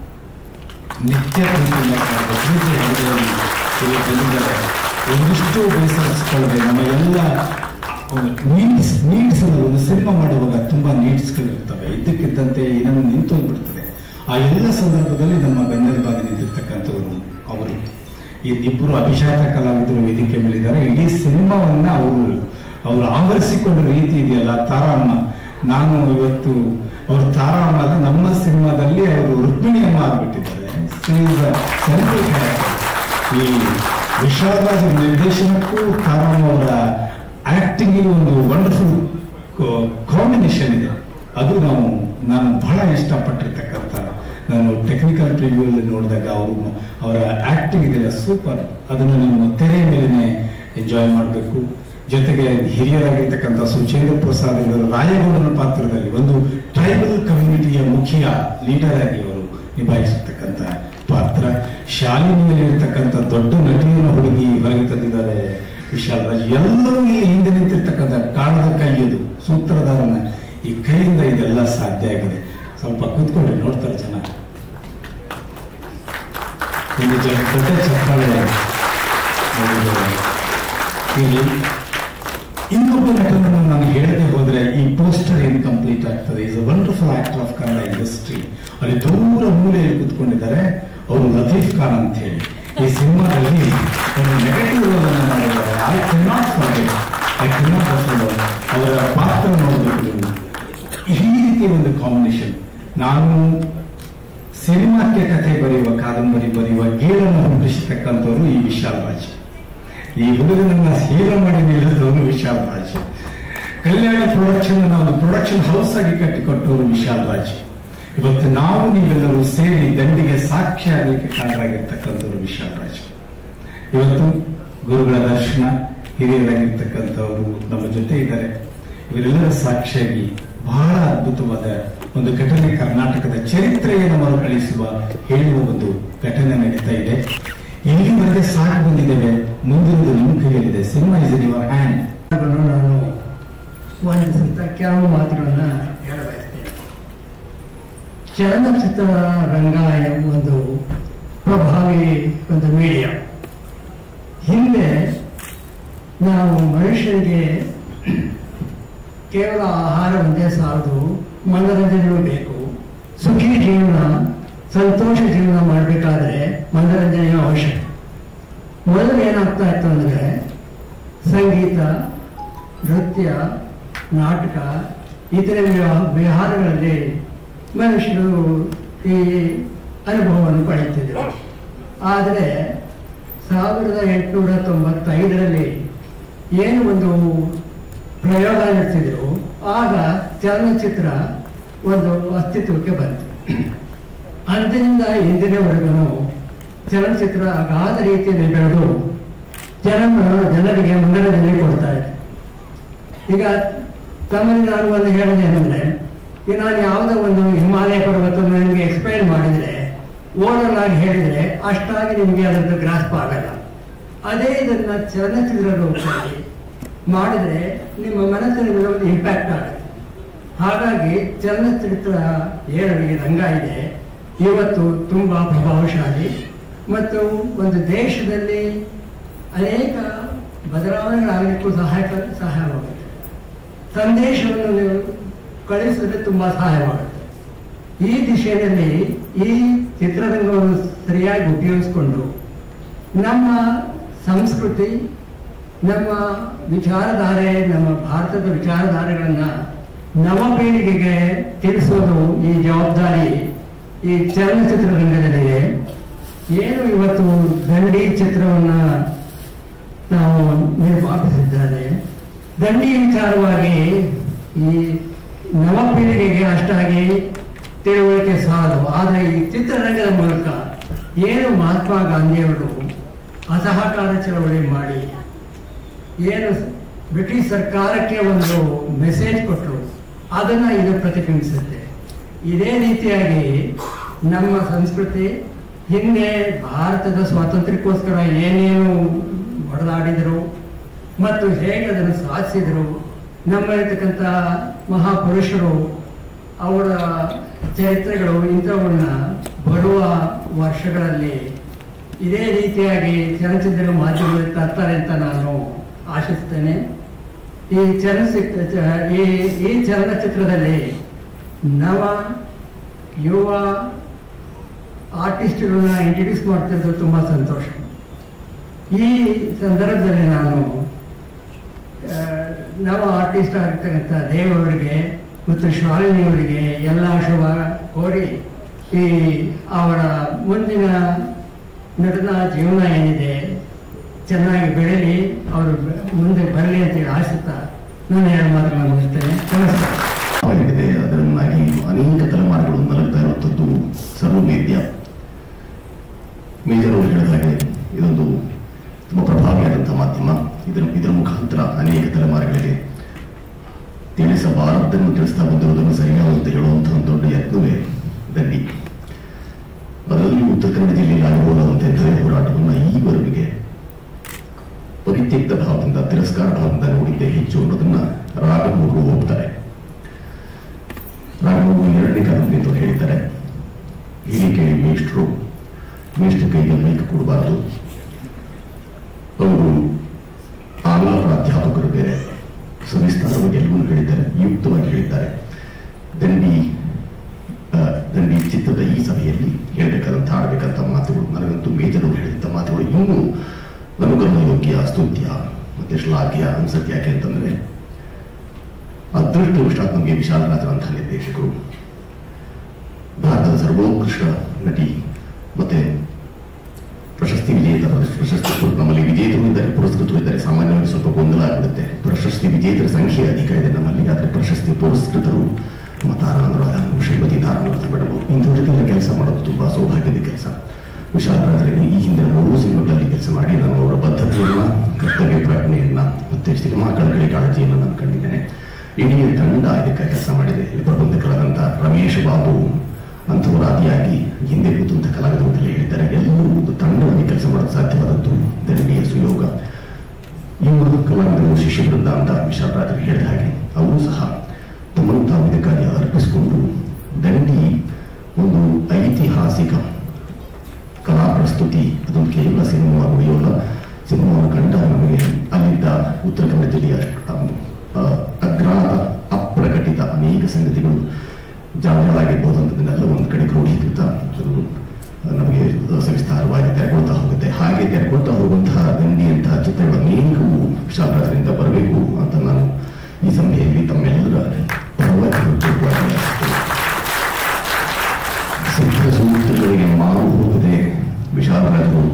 [SPEAKER 3] ನಿತ್ಯ ಪ್ರೀತಿಯಿಂದ ಕಾಣ್ತಾರೆ. ಪ್ರೀತಿ ಹೃದಯದಲ್ಲಿ ಇಲ್ಲಿ ಬಂದಿದ್ದಾರೆ ಒಂದಿಷ್ಟು ಬೇಸರಿಸಿಕೊಳ್ಳದೆ ನಮ್ಮ ಎಲ್ಲ ನೀಡ್ಸ್ ನೀಡ್ಸ್ ಒಂದು ಸಿನಿಮಾ ಮಾಡುವಾಗ ತುಂಬಾ ನೀಡ್ಸ್ಗಳು ಇರ್ತವೆ ಇದ್ದಕ್ಕಿದ್ದಂತೆ ಏನನ್ನು ನಿಂತು ಹೋಗ್ಬಿಡ್ತದೆ ಆ ಎಲ್ಲ ಸಂದರ್ಭದಲ್ಲಿ ನಮ್ಮ ಬೆನ್ನೆಲುಬಾಗಿ ನಿಂತಿರ್ತಕ್ಕಂಥವರು ಅವರು ಈ ಇಬ್ಬರು ಅಭಿಷಾಕ ಕಲಾವಿದರು ವೇದಿಕೆ ಮೇಲಿದ್ದಾರೆ ಇಡೀ ಸಿನಿಮಾವನ್ನ ಅವರು ಅವರು ಆವರಿಸಿಕೊಂಡ ರೀತಿ ಇದೆಯಲ್ಲ ತಾರಮ್ಮ ನಾನು ಇವತ್ತು ಅವರು ತಾರಮ್ಮ ಅಲ್ಲ, ನಮ್ಮ ಸಿನಿಮಾದಲ್ಲಿ ಅವರು ರುಕ್ಮಿಣಿ ಅಮ್ಮ ಆಗ್ಬಿಟ್ಟಿದ್ದಾರೆ She is a central character. ಈ ವಿಶಾಲರಾಜ್ ನಿರ್ದೇಶನಕ್ಕೂ ತಾರಮ್ಮ ಅವರ ಆಕ್ಟಿಂಗ್ ಒಂದು ವಂಡರ್ಫುಲ್ ಕಾಂಬಿನೇಷನ್ ಇದೆ ಅದು ನಾವು ನಾನು ಬಹಳ ಇಷ್ಟಪಟ್ಟಿರ್ತಕ್ಕಂಥ ನಾನು ಟೆಕ್ನಿಕಲ್ ಪ್ರಿವ್ಯೂ ನೋಡಿದಾಗ ಅವರು ಅವರ ಆಕ್ಟಿಂಗ್ ಇದೆಯಲ್ಲ ಸೂಪರ್ ಅದನ್ನು ನೀವು ತೆರೆ ಮೇಲೆನೆ ಎಂಜಾಯ್ ಮಾಡಬೇಕು ಜೊತೆಗೆ ಹಿರಿಯರಾಗಿರ್ತಕ್ಕಂಥ ಸುಚೇಂದ್ರ ಪ್ರಸಾದ್ ಇವರು ರಾಯಗೌಡನ ಪಾತ್ರದಲ್ಲಿ ಒಂದು ಟ್ರೈಬಲ್ ಕಮ್ಯುನಿಟಿಯ ಮುಖ್ಯ ಲೀಡರ್ ಆಗಿ ಅವರು ನಿಭಾಯಿಸಿರ್ತಕ್ಕಂಥ ಪಾತ್ರ ಶಾಲಿನಿಯಲ್ಲಿರ್ತಕ್ಕಂಥ ದೊಡ್ಡ ನಟಿಯನ್ನು ಹುಡುಗಿ ಹೊರಗೆ ತಂದಿದ್ದಾರೆ ವಿಶಾಲ್ ರಾಜ್ ಎಲ್ಲರೂ ಈ ಹಿಂದೆ ನಿಂತಿರ್ತಕ್ಕಂಥ ಕಾಣದ ಕೈಯದು ಸೂತ್ರಧಾರನ ಈ ಕೈಯಿಂದ ಇದೆಲ್ಲ ಸಾಧ್ಯ ಆಗಿದೆ ಸ್ವಲ್ಪ ಕೂತ್ಕೊಂಡ್ರೆ ನೋಡ್ತಾರೆ ಜನ ಒಂದು ಜ- ದೊಡ್ಡ ಚಪ್ಪಾಳೆ ಒಂದು ಇಲ್ಲಿ ಇನ್ನೊಬ್ಬ ನಟನನ್ನು ನಾನು ಹೇಳದೆ ಹೋದ್ರೆ ಈ ಪೋಸ್ಟರ್ ಇನ್ಕಂಪ್ಲೀಟ್ ಆಗ್ತದೆ is a wonderful actor of Kannada industry ಅಲ್ಲಿ ದೂರ ಮೂಲೆಯಲ್ಲಿ ಕೂತ್ಕೊಂಡಿದ್ದಾರೆ ಅವರು ಲತೀಫ್ ಖಾನ್ ಅಂತ ಹೇಳಿ ಈ ಸಿನಿಮಾದಲ್ಲಿ ಒಂದು ನೆಗೆಟಿವ್ ರೋಲ್ ಅನ್ನು ಮಾಡಿದ್ದಾರೆ I cannot forget I cannot ಅವರ ಪಾತ್ರ ನೋಡಬೇಕು ನೀವು. ಈ ರೀತಿ ಒಂದು ಕಾಂಬಿನೇಷನ್ ನಾನು ಸಿನಿಮಾಕ್ಕೆ ಕಥೆ ಬರೆಯುವ ಕಾದಂಬರಿ ಬರೆಯುವ ಗೇಳನ್ನು ಹುಟ್ಟಿಸತಕ್ಕಂಥವ್ರು ಈ ವಿಶಾಲ್ ರಾಜ್ ಈ ಹುಡುಗನನ್ನ ಹೀರೋ ಮಾಡಿ ನಿಲ್ಲಿಸಿದವನು ವಿಶಾಲ್ ರಾಜ್ ಕಲ್ಯಾಣ ಪ್ರೊಡಕ್ಷನ್ ಒಂದು ಪ್ರೊಡಕ್ಷನ್ ಹೌಸ್ ಆಗಿ ಕಟ್ಟಿಕೊಟ್ಟವರು ವಿಶಾಲ್ ರಾಜ್ ಇವತ್ತು ನಾವು ನೀವೆಲ್ಲರೂ ಸೇರಿ ದಂಡಿಗೆ ಸಾಕ್ಷಿ ಆಗಲಿಕ್ಕೆ ಕಾರಣರಾಗಿರ್ತಕ್ಕಂಥವ್ರು ವಿಶಾಲ್ ರಾಜ್ ಇವತ್ತು ಗುರುಗಳ ದರ್ಶನ ಹಿರಿಯರಾಗಿರ್ತಕ್ಕಂಥವರು ನಮ್ಮ ಜೊತೆ ಇದ್ದಾರೆ ಇವರೆಲ್ಲರ ಸಾಕ್ಷಿಯಾಗಿ ಬಹಳ ಅದ್ಭುತವಾದ ಒಂದು ಘಟನೆ ಕರ್ನಾಟಕದ ಚರಿತ್ರೆಯನ್ನು ಮರುಕಳಿಸುವ ಹೇಳುವ ಒಂದು ಘಟನೆ ನಡೀತಾ ಇದೆ ಇಲ್ಲಿವರೆಗೆ ಸಾಕು ಬಂದಿದ್ದೇವೆ ಮುಂದಿನದು ನಿಮ್ಮ ಕೈಯಲ್ಲಿದೆ cinema is in your hand
[SPEAKER 4] ಅದನ್ನು ನಾನು ವಂದಿಸುತ್ತ ಕೆಲವು ಮಾತುಗಳನ್ನ ಹೇಳಬಯಸ್ತೇನೆ ಚಲನಚಿತ್ರ ರಂಗ ಎಂಬ ಒಂದು ಪ್ರಭಾವಿ ಒಂದು ಮೀಡಿಯಾ ಹಿಂದೆ ನಾವು ಮನುಷ್ಯನಿಗೆ ಕೇವಲ ಆಹಾರ ಒಂದೇ ಸಾಲದು ಮನೋರಂಜನೆಯೂ ಬೇಕು ಸುಖಿ ಜೀವನ ಸಂತೋಷ ಜೀವನ ಮಾಡಬೇಕಾದ್ರೆ ಮನೋರಂಜನೆಯೂ ಅವಶ್ಯಕ ಮೊದಲು ಏನಾಗ್ತಾ ಇತ್ತು ಅಂದರೆ ಸಂಗೀತ ನೃತ್ಯ ನಾಟಕ ಇತರೆ ವ್ಯವ- ವ್ಯವಹಾರಗಳಲ್ಲಿ ಮನುಷ್ಯರು ಈ ಅನುಭವವನ್ನು ಪಡೆಯುತ್ತಿದ್ದರು ಆದರೆ ಸಾವಿರದ ಎಂಟುನೂರ ತೊಂಬತ್ತೈದರಲ್ಲಿ ಏನು ಒಂದು ಪ್ರಯೋಗ ನಡೆಸಿದ್ರು ಆಗ ಚಲನಚಿತ್ರ ಒಂದು ಅಸ್ತಿತ್ವಕ್ಕೆ ಬಂತು ಅಂದಿನಿಂದ ಇಂದಿನವರೆಗೂ ಚಲನಚಿತ್ರ ಅಗಾಧ ರೀತಿಯಲ್ಲಿ ಬೆಳೆದು ಜನ ಜನರಿಗೆ ಮನೋರಂಜನೆ ಕೊಡ್ತಾ ಇದೆ ಈಗ ತಮ್ಮಲ್ಲಿ ನಾನು ಒಂದು ಹೇಳೋದೇನೆಂದ್ರೆ ಈಗ ನಾನು ಯಾವುದೋ ಒಂದು ಹಿಮಾಲಯ ಪರ್ವತವನ್ನು ನಿಮಗೆ ಎಕ್ಸ್ಪ್ಲೈನ್ ಮಾಡಿದರೆ ಓರಲ್ ಆಗಿ ಹೇಳಿದರೆ ಅಷ್ಟಾಗಿ ನಿಮಗೆ ಅದರದ್ದು ಗ್ರಾಸ್ಪ್ ಆಗಲ್ಲ ಅದೇ ಇದನ್ನ ಚಲನಚಿತ್ರ ರೂಪದಲ್ಲಿ ಮಾಡಿದರೆ ನಿಮ್ಮ ಮನಸ್ಸಿನ ಮೇಲೆ ಒಂದು ಇಂಪ್ಯಾಕ್ಟ್ ಆಗುತ್ತೆ ಹಾಗಾಗಿ ಚಲನಚಿತ್ರ ಏನು ಈ ರಂಗ ಇದೆ ಇವತ್ತು ತುಂಬಾ ಪ್ರಭಾವಶಾಲಿ ಮತ್ತು ಒಂದು ದೇಶದಲ್ಲಿ ಅನೇಕ ಬದಲಾವಣೆಗಳಾಗಲಿಕ್ಕೂ ಸಹಾಯಕ ಸಹಾಯವಾಗುತ್ತೆ ಸಂದೇಶವನ್ನು ನೀವು ಕಳಿಸಿದ್ರೆ ತುಂಬಾ ಸಹಾಯವಾಗುತ್ತೆ ಈ ದಿಶೆಯಲ್ಲಿ ಈ ಚಿತ್ರರಂಗವನ್ನು ಸರಿಯಾಗಿ ಉಪಯೋಗಿಸಿಕೊಂಡು ನಮ್ಮ ಸಂಸ್ಕೃತಿ ನಮ್ಮ ವಿಚಾರಧಾರೆ ನಮ್ಮ ಭಾರತದ ವಿಚಾರಧಾರೆಗಳನ್ನ ನವ ಪೀಳಿಗೆಗೆ ತಿಳಿಸೋದು ಈ ಜವಾಬ್ದಾರಿ ಈ ಚಲನಚಿತ್ರ ರಂಗದಲ್ಲಿದೆ ಏನು ಇವತ್ತು ದಂಡಿ ಚಿತ್ರವನ್ನ ನಾವು ನಿರ್ಮಾಪಿಸಿದ್ದಾರೆ ದಂಡಿ ವಿಚಾರವಾಗಿ ಈ ನವ ಪೀಳಿಗೆಗೆ ಅಷ್ಟಾಗಿ ತಿಳುವಳಿಕೆ ಸಾಲದು ಆದರೆ ಈ ಚಿತ್ರರಂಗದ ಮೂಲಕ ಏನು ಮಹಾತ್ಮ ಗಾಂಧಿಯವರು ಅಸಹಕಾರ ಚಳವಳಿ ಮಾಡಿ ಏನು ಬ್ರಿಟಿಷ್ ಸರ್ಕಾರಕ್ಕೆ ಒಂದು ಮೆಸೇಜ್ ಕೊಟ್ಟರು ಅದನ್ನ ಇದು ಪ್ರತಿಬಿಂಬಿಸುತ್ತೆ ಇದೇ ರೀತಿಯಾಗಿ ನಮ್ಮ ಸಂಸ್ಕೃತಿ ಹಿಂದೆ ಭಾರತದ ಸ್ವಾತಂತ್ರ್ಯಕ್ಕೋಸ್ಕರ ಏನೇನು ಹೊಡೆದಾಡಿದರು ಮತ್ತು ಹೇಗೆ ಅದನ್ನು ಸಾಧಿಸಿದರು ನಮ್ಮಲ್ಲಿರ್ತಕ್ಕಂಥ ಮಹಾಪುರುಷರು ಅವರ ಚರಿತ್ರೆಗಳು ಇಂಥವನ್ನ ಬರುವ ವರ್ಷಗಳಲ್ಲಿ ಇದೇ ರೀತಿಯಾಗಿ ಚಲನಚಿತ್ರ ಮಾಧ್ಯಮದಲ್ಲಿ ತರ್ತಾರೆ ಅಂತ ನಾನು ಆಶಿಸ್ತೇನೆ ಈ ಚಲನಚಿತ್ರ ಚ- ಈ ಈ ಚಲನಚಿತ್ರದಲ್ಲಿ ನವ ಯುವ ಆರ್ಟಿಸ್ಟ್ಗಳನ್ನ ಇಂಟ್ರಡ್ಯೂಸ್ ಮಾಡ್ತಿರೋದು ತುಂಬ ಸಂತೋಷ ಈ ಸಂದರ್ಭದಲ್ಲಿ ನಾನು ಆ, ನವ ಆರ್ಟಿಸ್ಟ್ ಆಗಿರ್ತಕ್ಕಂಥ ದೇವಯವರಿಗೆ ಮತ್ತು ಶಾಲಿನಿಯವರಿಗೆ ಎಲ್ಲ ಶುಭ ಕೋರಿ ಈ ಅವರ ಮುಂದಿನ ನಟನ ಜೀವನ ಏನಿದೆ ಚೆನ್ನಾಗಿ ಬೆಳೀಲಿ ಅವರು ಮುಂದೆ ಬರಲಿ ಅಂತೇಳಿ ಆಶಿಸ್ತಾ ನಾನು ಎರಡು ಮಾತುಗಳನ್ನು ಮುಗಿಸ್ತೇನೆ ನಮಸ್ಕಾರ
[SPEAKER 5] ಆಗಿದೆ ಅದರಿಂದಾಗಿ ಅನೇಕ ತಲೆಮಾರುಗಳು ನಲಗ್ತಾ ಇರುವಂಥದ್ದು ಸರ್ವವೇದ್ಯ ಮೇಜರ್ ಅವರು ಹೇಳಿದ ಹಾಗೆ ಇದೊಂದು ತುಂಬ ಪ್ರಭಾವಿಯಾದಂಥ ಮಾಧ್ಯಮ ಇದರ ಇದರ ಮುಖಾಂತರ ಅನೇಕ ತಲೆಮಾರುಗಳಿಗೆ ತಿಳಿಸಬಾರದನ್ನು ತಿಳಿಸ್ತಾ ಬಂದಿರುವುದನ್ನು ಸರಿಯಾದಂತೆ ಹೇಳುವಂತಹ ಒಂದು ದೊಡ್ಡ ಯತ್ನವೇ ದಂಡಿ ಅದರಲ್ಲಿಯೂ ಉತ್ತರ ಕನ್ನಡ ಜಿಲ್ಲೆಯಲ್ಲಿ ಆಗಿರುವಂತೆ ಧರೆ ಹೋರಾಟವನ್ನು ಈವರೆಗೆ ಪರಿತ್ಯಕ್ತ ಭಾವದಿಂದ ತಿರಸ್ಕಾರ ಭಾವದಿಂದ ನೋಡಿದ್ದೇ ಹೆಚ್ಚು ಅನ್ನೋದನ್ನ ರಾಘವರು ಹೋಗ್ತಾರೆ ರಾಘವರು ಎರಡನೇ ಕಾಲದಲ್ಲಿ ಅಂತ ಹೇಳಿದ್ದಾರೆ ಹೇಳಿ ಕೇಳಿ ಮೇಷ್ಟ್ರು ಮೇಷ್ಟ್ರ ಕೈಗೆ ಮೈಕ್ ಕೊಡಬಾರದು ಅವರು ಆಂಗ್ಲ ಪ್ರಾಧ್ಯಾಪಕರು ಬೇರೆ ಸವಿಸ್ತಾರವಾಗಿ ಎಲ್ಲವೂ ಹೇಳಿದ್ದಾರೆ ಯುಕ್ತವಾಗಿ ಹೇಳಿದ್ದಾರೆ ದಂಡಿ ಆ, ದಂಡಿ ಚಿತ್ರದ ಈ ಸಭೆಯಲ್ಲಿ ಹೇಳಬೇಕಾದಂತ ಆಡಬೇಕಂತ ಮಾತುಗಳು ನನಗಂತೂ ಮೇಜರು ಹೇಳಿದಂತ ಮಾತುಗಳು ಇನ್ನೂ ಅನುಕರಣ ಯೋಗ್ಯ ಸ್ತುತ್ಯ ಮತ್ತೆ ಶ್ಲಾಘ್ಯ ಅನ್ಸತ್ತೆ ಯಾಕೆ ಅಂತಂದ್ರೆ ಅದೃಷ್ಟವಶಾತ್ ನಮಗೆ ವಿಶಾಲರಾಜರಂತಹ ನಿರ್ದೇಶಕರು ಭಾರತದ ಸರ್ವೋತ್ಕೃಷ್ಟ ನಟಿ ಮತ್ತೆ ಪ್ರಶಸ್ತಿ ವಿಜೇತ ಪ್ರಶಸ್ತಿ ನಮ್ಮಲ್ಲಿ ವಿಜೇತರು ಇದ್ದಾರೆ ಪುರಸ್ಕೃತರು ಇದ್ದಾರೆ ಸಾಮಾನ್ಯವಾಗಿ ಸ್ವಲ್ಪ ಗೊಂದಲ ಆಗಿಬಿಡುತ್ತೆ ಪ್ರಶಸ್ತಿ ವಿಜೇತರ ಸಂಖ್ಯೆ ಅಧಿಕ ಇದೆ ನಮ್ಮಲ್ಲಿ ಆದರೆ ಪ್ರಶಸ್ತಿ ಪುರಸ್ಕೃತರು ನಮ್ಮ ತಾರಾನುರಾಧ ಶ್ರೀಮತಿ ತಾರಾನುರಾಧ ಮೇಡಮ್ ಇಂಥವರಿಗೆಲ್ಲ ಕೆಲಸ ಮಾಡೋದು ತುಂಬಾ ಸೌಭಾಗ್ಯದ ಕೆಲಸ ವಿಶಾಲರಾಜರಿಗೆ ಈ ಹಿಂದಿನ ಮೂರು ಸಿನಿಮಾಗಳಲ್ಲಿ ಕೆಲಸ ಮಾಡಿ ನಾನು ಅವರ ಬದ್ಧತೆಯನ್ನ ಕರ್ತವ್ಯ ಪ್ರಜ್ಞೆಯನ್ನ ಮತ್ತೆ ಸಿನಿಮಾ ಕಳಕಳಿ ಕಾಳಜಿಯನ್ನು ನಾನು ಕಂಡಿದ್ದೇನೆ ಇಡೀ ತಂಡ ಇದಕ್ಕೆ ಕೆಲಸ ಮಾಡಿದೆ ಇಲ್ಲಿ ಪ್ರಬಂಧಕರಾದಂಥ ರಮೇಶ್ ಬಾಬು ಅಂಥವರಾದಿಯಾಗಿ ಹಿಂದೆ ಕೂತಂತ ಕಲಾವಿದರು ಅಂತಲೇ ಹೇಳಿದ್ದಾರೆ ಎಲ್ಲರೂ ಒಂದು ತಂಡವಾಗಿ ಕೆಲಸ ಮಾಡಲು ಸಾಧ್ಯವಾದದ್ದು ದಂಡಿಯ ಸುಯೋಗ ಇವರು ಕಲಾವಿದರು ಶಿಷ್ಯ ವೃಂದ ಅಂತ ವಿಶಾಲರಾಜರು ಹೇಳಿದ ಹಾಗೆ ಅವರು ಸಹ ತಮ್ಮನ್ನು ತಾವು ಇದಕ್ಕಾಗಿ ಅರ್ಪಿಸಿಕೊಂಡು ದಂಡಿ ಒಂದು ಐತಿಹಾಸಿಕ ಕಲಾ ಪ್ರಸ್ತುತಿ ಅದೊಂದು ಕೇವಲ ಸಿನಿಮಾ ಉಳಿಯೋಲ್ಲ ಸಿನಿಮಾವನ್ನು ಕಂಡಾಗ ನಮಗೆ ಅಲ್ಲಿದ್ದ ಉತ್ತರ ಕನ್ನಡ ಜಿಲ್ಲೆಯ ಆ, ಅಗ್ರಾತ ಅಪ್ರಕಟಿತ ಅನೇಕ ಸಂಗತಿಗಳು ಜಾಗಗಳಾಗಿರ್ಬೋದು ಅಂತದನ್ನೆಲ್ಲ ಒಂದು ಕಡೆ ಕ್ರೋಢೀಕೃತ ಅದು ನಮಗೆ ಸವಿಸ್ತಾರವಾಗಿ ತೆರೆಕೊಳ್ತಾ ಹೋಗುತ್ತೆ ಹಾಗೆ ತೆರೆಕೊಳ್ತಾ ಹೋಗುವಂತಹ ದಂಡಿಯಂತಹ ಚಿತ್ರಗಳು ಅನೇಕವು ವಿಶಾಲರಾಜರಿಂದ ಬರಬೇಕು ಅಂತ ನಾನು ಈ ಸಭೆಯಲ್ಲಿ ತಮ್ಮೆಲ್ಲರ ಪರವಾಗಿ ಹೃತ್ಪೂರ್ವಕವಾಗಿ ಆಶಿಸುತ್ತೇನೆ. ಸಿದ್ಧ ಸೂತ್ರಗಳಿಗೆ ಮಾರು ಹೋಗದೆ ವಿಶಾಲರಾಜರು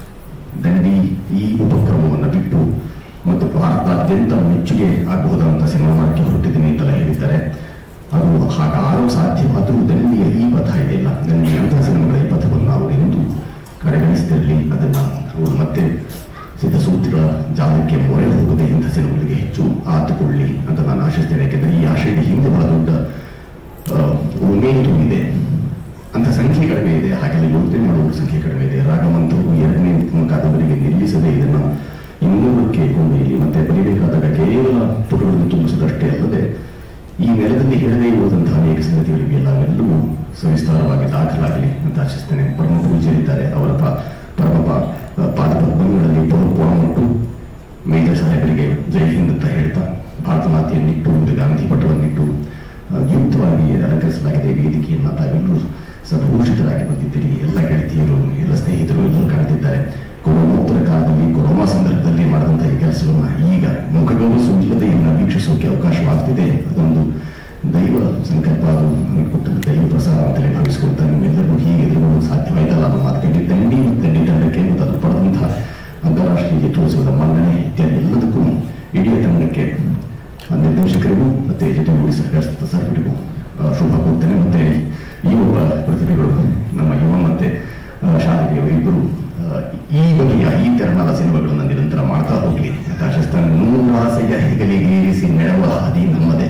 [SPEAKER 5] ದಂಡಿ ಈ ಉಪಕ್ರಮವನ್ನು ಬಿಟ್ಟು ಮತ್ತು ಭಾರತಾದ್ಯಂತ ಮೆಚ್ಚುಗೆ ಆಗಬಹುದಾದಂಥ ಸಿನಿಮಾ ಮಾಡಕ್ಕೆ ಹೊರಟಿದ್ದೀನಿ ಅಂತೆಲ್ಲ ಹೇಳಿದ್ದಾರೆ ಅದು ಹಾಗಾದರೂ ಸಾಧ್ಯವಾದರೂ ದಂಡಿಯ ಈ ಪಥ ಇದೆಯಲ್ಲ ದಂಡಿಯ ಅಂತಹ ಸಿನಿಮಾಗಳ ಈ ಪಥವನ್ನು ನಾವು ಎಂದು ಕಡೆಗಣಿಸ್ತಿರಲಿ ಅದನ್ನು ಅವರು ಮತ್ತೆ ಸಿದ್ಧಸೂತ್ರಗಳ ಜಾಲಕ್ಕೆ ಮೊರೆ ಹೋಗದೆ ಇಂಥ ಸಿನಿಮಾಗಳಿಗೆ ಹೆಚ್ಚು ಆತುಕೊಳ್ಳಿ ಅಂತ ನಾನು ಆಶಿಸ್ತೇನೆ ಯಾಕೆಂದರೆ ಈ ಆಶಯದ ಹಿಂದೆ ಬಹಳ ದೊಡ್ಡ ಆ, ಉಮೇದು ಇದೆ ಅಂತ ಸಂಖ್ಯೆ ಕಡಿಮೆ ಇದೆ ಹಾಗೆಲ್ಲ ಯೋಚನೆ ಮಾಡುವ ಸಂಖ್ಯೆ ಕಡಿಮೆ ಇದೆ ರಾಗವಂತರು ಎರಡನೇ ಕಾದಂಬರಿಗೆ ನಿಲ್ಲಿಸದೆ ಇದನ್ನು ಇನ್ನೂರಕ್ಕೆ ಕೊಂಡೊಯ್ಯಲಿ ಮತ್ತೆ ಬರೀಬೇಕಾದಾಗ ಕೇವಲ ಪುಟಗಳನ್ನು ತುಂಬಿಸೋದಷ್ಟೇ ಅಲ್ಲದೆ ಈ ನೆಲದಲ್ಲಿ ಹೇಳದೇ ಇರುವುದಂತಹ ಅನೇಕ ಸಂಗತಿಗಳಿವೆಲ್ಲ ಅವೆಲ್ಲವೂ ಸವಿಸ್ತಾರವಾಗಿ ದಾಖಲಾಗಲಿ ಅಂತ ಆಶಿಸ್ತೇನೆ ಪರಮ ಪೂಜ್ಯರಿದ್ದಾರೆ ಅವರ ಪ- ಪರಮ ಪ- ಪಾದಪದ್ಮಗಳಲ್ಲಿ ಪೊರಮಟ್ಟು ಮೇಜರ್ ಸಾಹೇಬರಿಗೆ ಜೈ ಹಿಂದ್ ಅಂತ ಹೇಳ್ತಾ ಭಾರತ ಮಾತೆಯನ್ನಿಟ್ಟು ಒಂದು ಗಾಂಧಿ ಪಟವನ್ನಿಟ್ಟು ಆ, ಯುಕ್ತವಾಗಿ ಅಲಂಕರಿಸಲಾಗಿದೆ ವೇದಿಕೆಯನ್ನು ತಾವೆಲ್ಲರೂ ಸದ್ಭೂಷಿತರಾಗಿ ಬಂದಿದ್ದೀರಿ ಎಲ್ಲ ಗೆಳತಿಯರು ಎಲ್ಲ ಸ್ನೇಹಿತರು ಎಲ್ಲರೂ ಕಾಣ್ತಿದ್ದಾರೆ ಕೊರೋನೋತ್ತರ ಕಾಲದಲ್ಲಿ ಕೊರೋನಾ ಸಂದರ್ಭದಲ್ಲಿ ಮಾಡಿದಂತಹ ಈ ಕೆಲಸವನ್ನು ಈಗ ಮುಖಗೌರವ ಇಲ್ಲದೆ ಇದನ್ನು ವೀಕ್ಷಿಸೋಕೆ ಅವಕಾಶವಾಗ್ತಿದೆ ಅದೊಂದು ದೈವ ಸಂಕಲ್ಪ ಅದು ನಮಗೆ ಕೊಟ್ಟಂತ ದೈವ ಪ್ರಸಾದ ಅಂತಲೇ ಭಾವಿಸಿಕೊಳ್ತಾ ನಿಮ್ಮೆಲ್ಲರಿಗೂ ಹೀಗೆ ಎದುರುಗೊಳ್ಳಲು ಸಾಧ್ಯವಾಯಿತಲ್ಲ ಅನ್ನೋ ಮಾತುಕತೆ ದಂಡಿ ಮತ್ತು ದಂಡಿ ತಂಡಕ್ಕೆ ಮತ್ತು ಅದು ಪಡೆದಂತಹ ಅಂತಾರಾಷ್ಟ್ರೀಯ ಚಿತ್ರೋತ್ಸವದ ಮನ್ನಣೆ ಇತ್ಯಾದಿ ಎಲ್ಲದಕ್ಕೂ ಇಡೀ ತಂಡಕ್ಕೆ ಆ ನಿರ್ದೇಶಕರಿಗೂ ಮತ್ತೆ ಜೊತೆಗೂಡಿ ಸಹಕರಿಸಿದ ಸರ್ವರಿಗೂ ಆ, ಶುಭ ಕೋರ್ತೇನೆ ಮತ್ತೆ ಯುವ ಪ್ರತಿಭೆಗಳು ನಮ್ಮ ಯುವ ಮತ್ತೆ ಆ, ಶಾಲೆಗೆ ಇಬ್ಬರು ಆ, ಈ ಬಗೆಯ ಈ ತೆರನಾದ ಸಿನಿಮಾಗಳನ್ನು ನಿರಂತರ ಮಾಡ್ತಾ ಹೋಗ್ಲಿ ಅಂತ ಆಶಿಸ್ತಾನೆ ನೂರಾಸೆಯ ಹೆಗಲಿಗೇರಿಸಿ ನೆರವ ಹಾದಿ ನಮ್ಮದೇ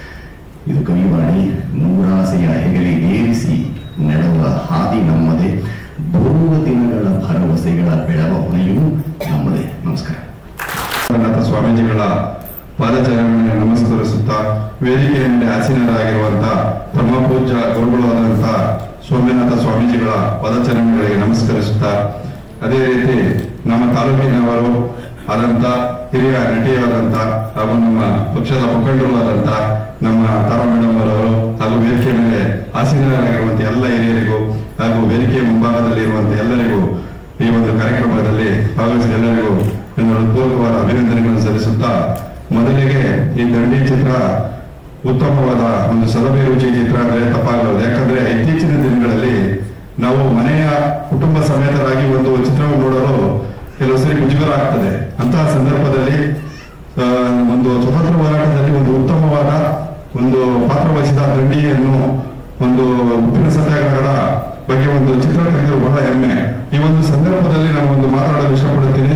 [SPEAKER 5] ಇದು ಕವಿವಾಣಿ ನೂರಾಸೆಯ ಹೆಗಲಿಗೇರಿಸಿ ನೆರವ ಹಾದಿ ನಮ್ಮದೇ ಬರುವ ದಿನಗಳ ಭರವಸೆಗಳ ಬೆಳವ ಹೊಣೆಯೂ ನಮ್ಮದೇ ನಮಸ್ಕಾರ
[SPEAKER 6] ನಾಥ ಸ್ವಾಮೀಜಿಗಳ ಪಾದಚರಣೆಯನ್ನು ನಮಸ್ಕರಿಸುತ್ತಾ ವೇದಿಕೆಯ ಮೇಲೆ ಆಸೀನರಾಗಿರುವಂತಹ ಪರಮ ಪೂಜ್ಯ ಗುರುಗಳಾದಂತಹ ಸೋಮನಾಥ ಸ್ವಾಮೀಜಿಗಳ ಪದಚರಣೆಗಳಿಗೆ ನಮಸ್ಕರಿಸುತ್ತಾ ಅದೇ ರೀತಿ ನಮ್ಮ ತಾಲೂಕಿನವರು ಆದಂತ ಹಿರಿಯ ನಟಿಯಾದಂತ ಹಾಗೂ ನಮ್ಮ ಪಕ್ಷದ ಮುಖಂಡರು ಆದಂತ ನಮ್ಮ ತಾರಾ ಮೇಡಮ್ ಅವರವರು ಹಾಗೂ ವೇದಿಕೆ ಮೇಲೆ ಆಸೀನರಾಗಿರುವಂತಹ ಎಲ್ಲ ಹಿರಿಯರಿಗೂ ಹಾಗೂ ವೇದಿಕೆಯ ಮುಂಭಾಗದಲ್ಲಿ ಇರುವಂತಹ ಎಲ್ಲರಿಗೂ ಈ ಒಂದು ಕಾರ್ಯಕ್ರಮದಲ್ಲಿ ಭಾಗವಹಿಸಿದ ಎಲ್ಲರಿಗೂ ನನ್ನ ಹೃತ್ಪೂರ್ವಕವಾದ ಅಭಿನಂದನೆಗಳನ್ನು ಸಲ್ಲಿಸುತ್ತಾ ಮೊದಲಿಗೆ ಈ ದಂಡಿ ಚಿತ್ರ ಉತ್ತಮವಾದ ಒಂದು ಸಲಭೆ ರುಚಿ ಚಿತ್ರ ಅಂದ್ರೆ ತಪ್ಪಾಗಲಾರದು ಯಾಕಂದ್ರೆ ಇತ್ತೀಚಿನ ದಿನಗಳಲ್ಲಿ ನಾವು ಮನೆಯ ಕುಟುಂಬ ಸಮೇತರಾಗಿ ಒಂದು ಚಿತ್ರವನ್ನು ನೋಡಲು ಕೆಲವು ಸರಿ ಮುಜುಗರ ಆಗ್ತದೆ ಅಂತಹ ಸಂದರ್ಭದಲ್ಲಿ ಆ, ಒಂದು ಸ್ವತಂತ್ರ ಹೋರಾಟದಲ್ಲಿ ಒಂದು ಉತ್ತಮವಾದ ಒಂದು ಪಾತ್ರ ವಹಿಸಿದ ದಂಡಿಯನ್ನು ಒಂದು ಉಪ್ಪಿನ ಸತ್ಯಾಗ್ರಹಗಳ ಬಗ್ಗೆ ಒಂದು ಚಿತ್ರ ತೆಗೆದು ಬಹಳ ಹೆಮ್ಮೆ ಈ ಒಂದು ಸಂದರ್ಭದಲ್ಲಿ ನಾನು ಒಂದು ಮಾತಾಡಲು ಇಷ್ಟಪಡುತ್ತೇನೆ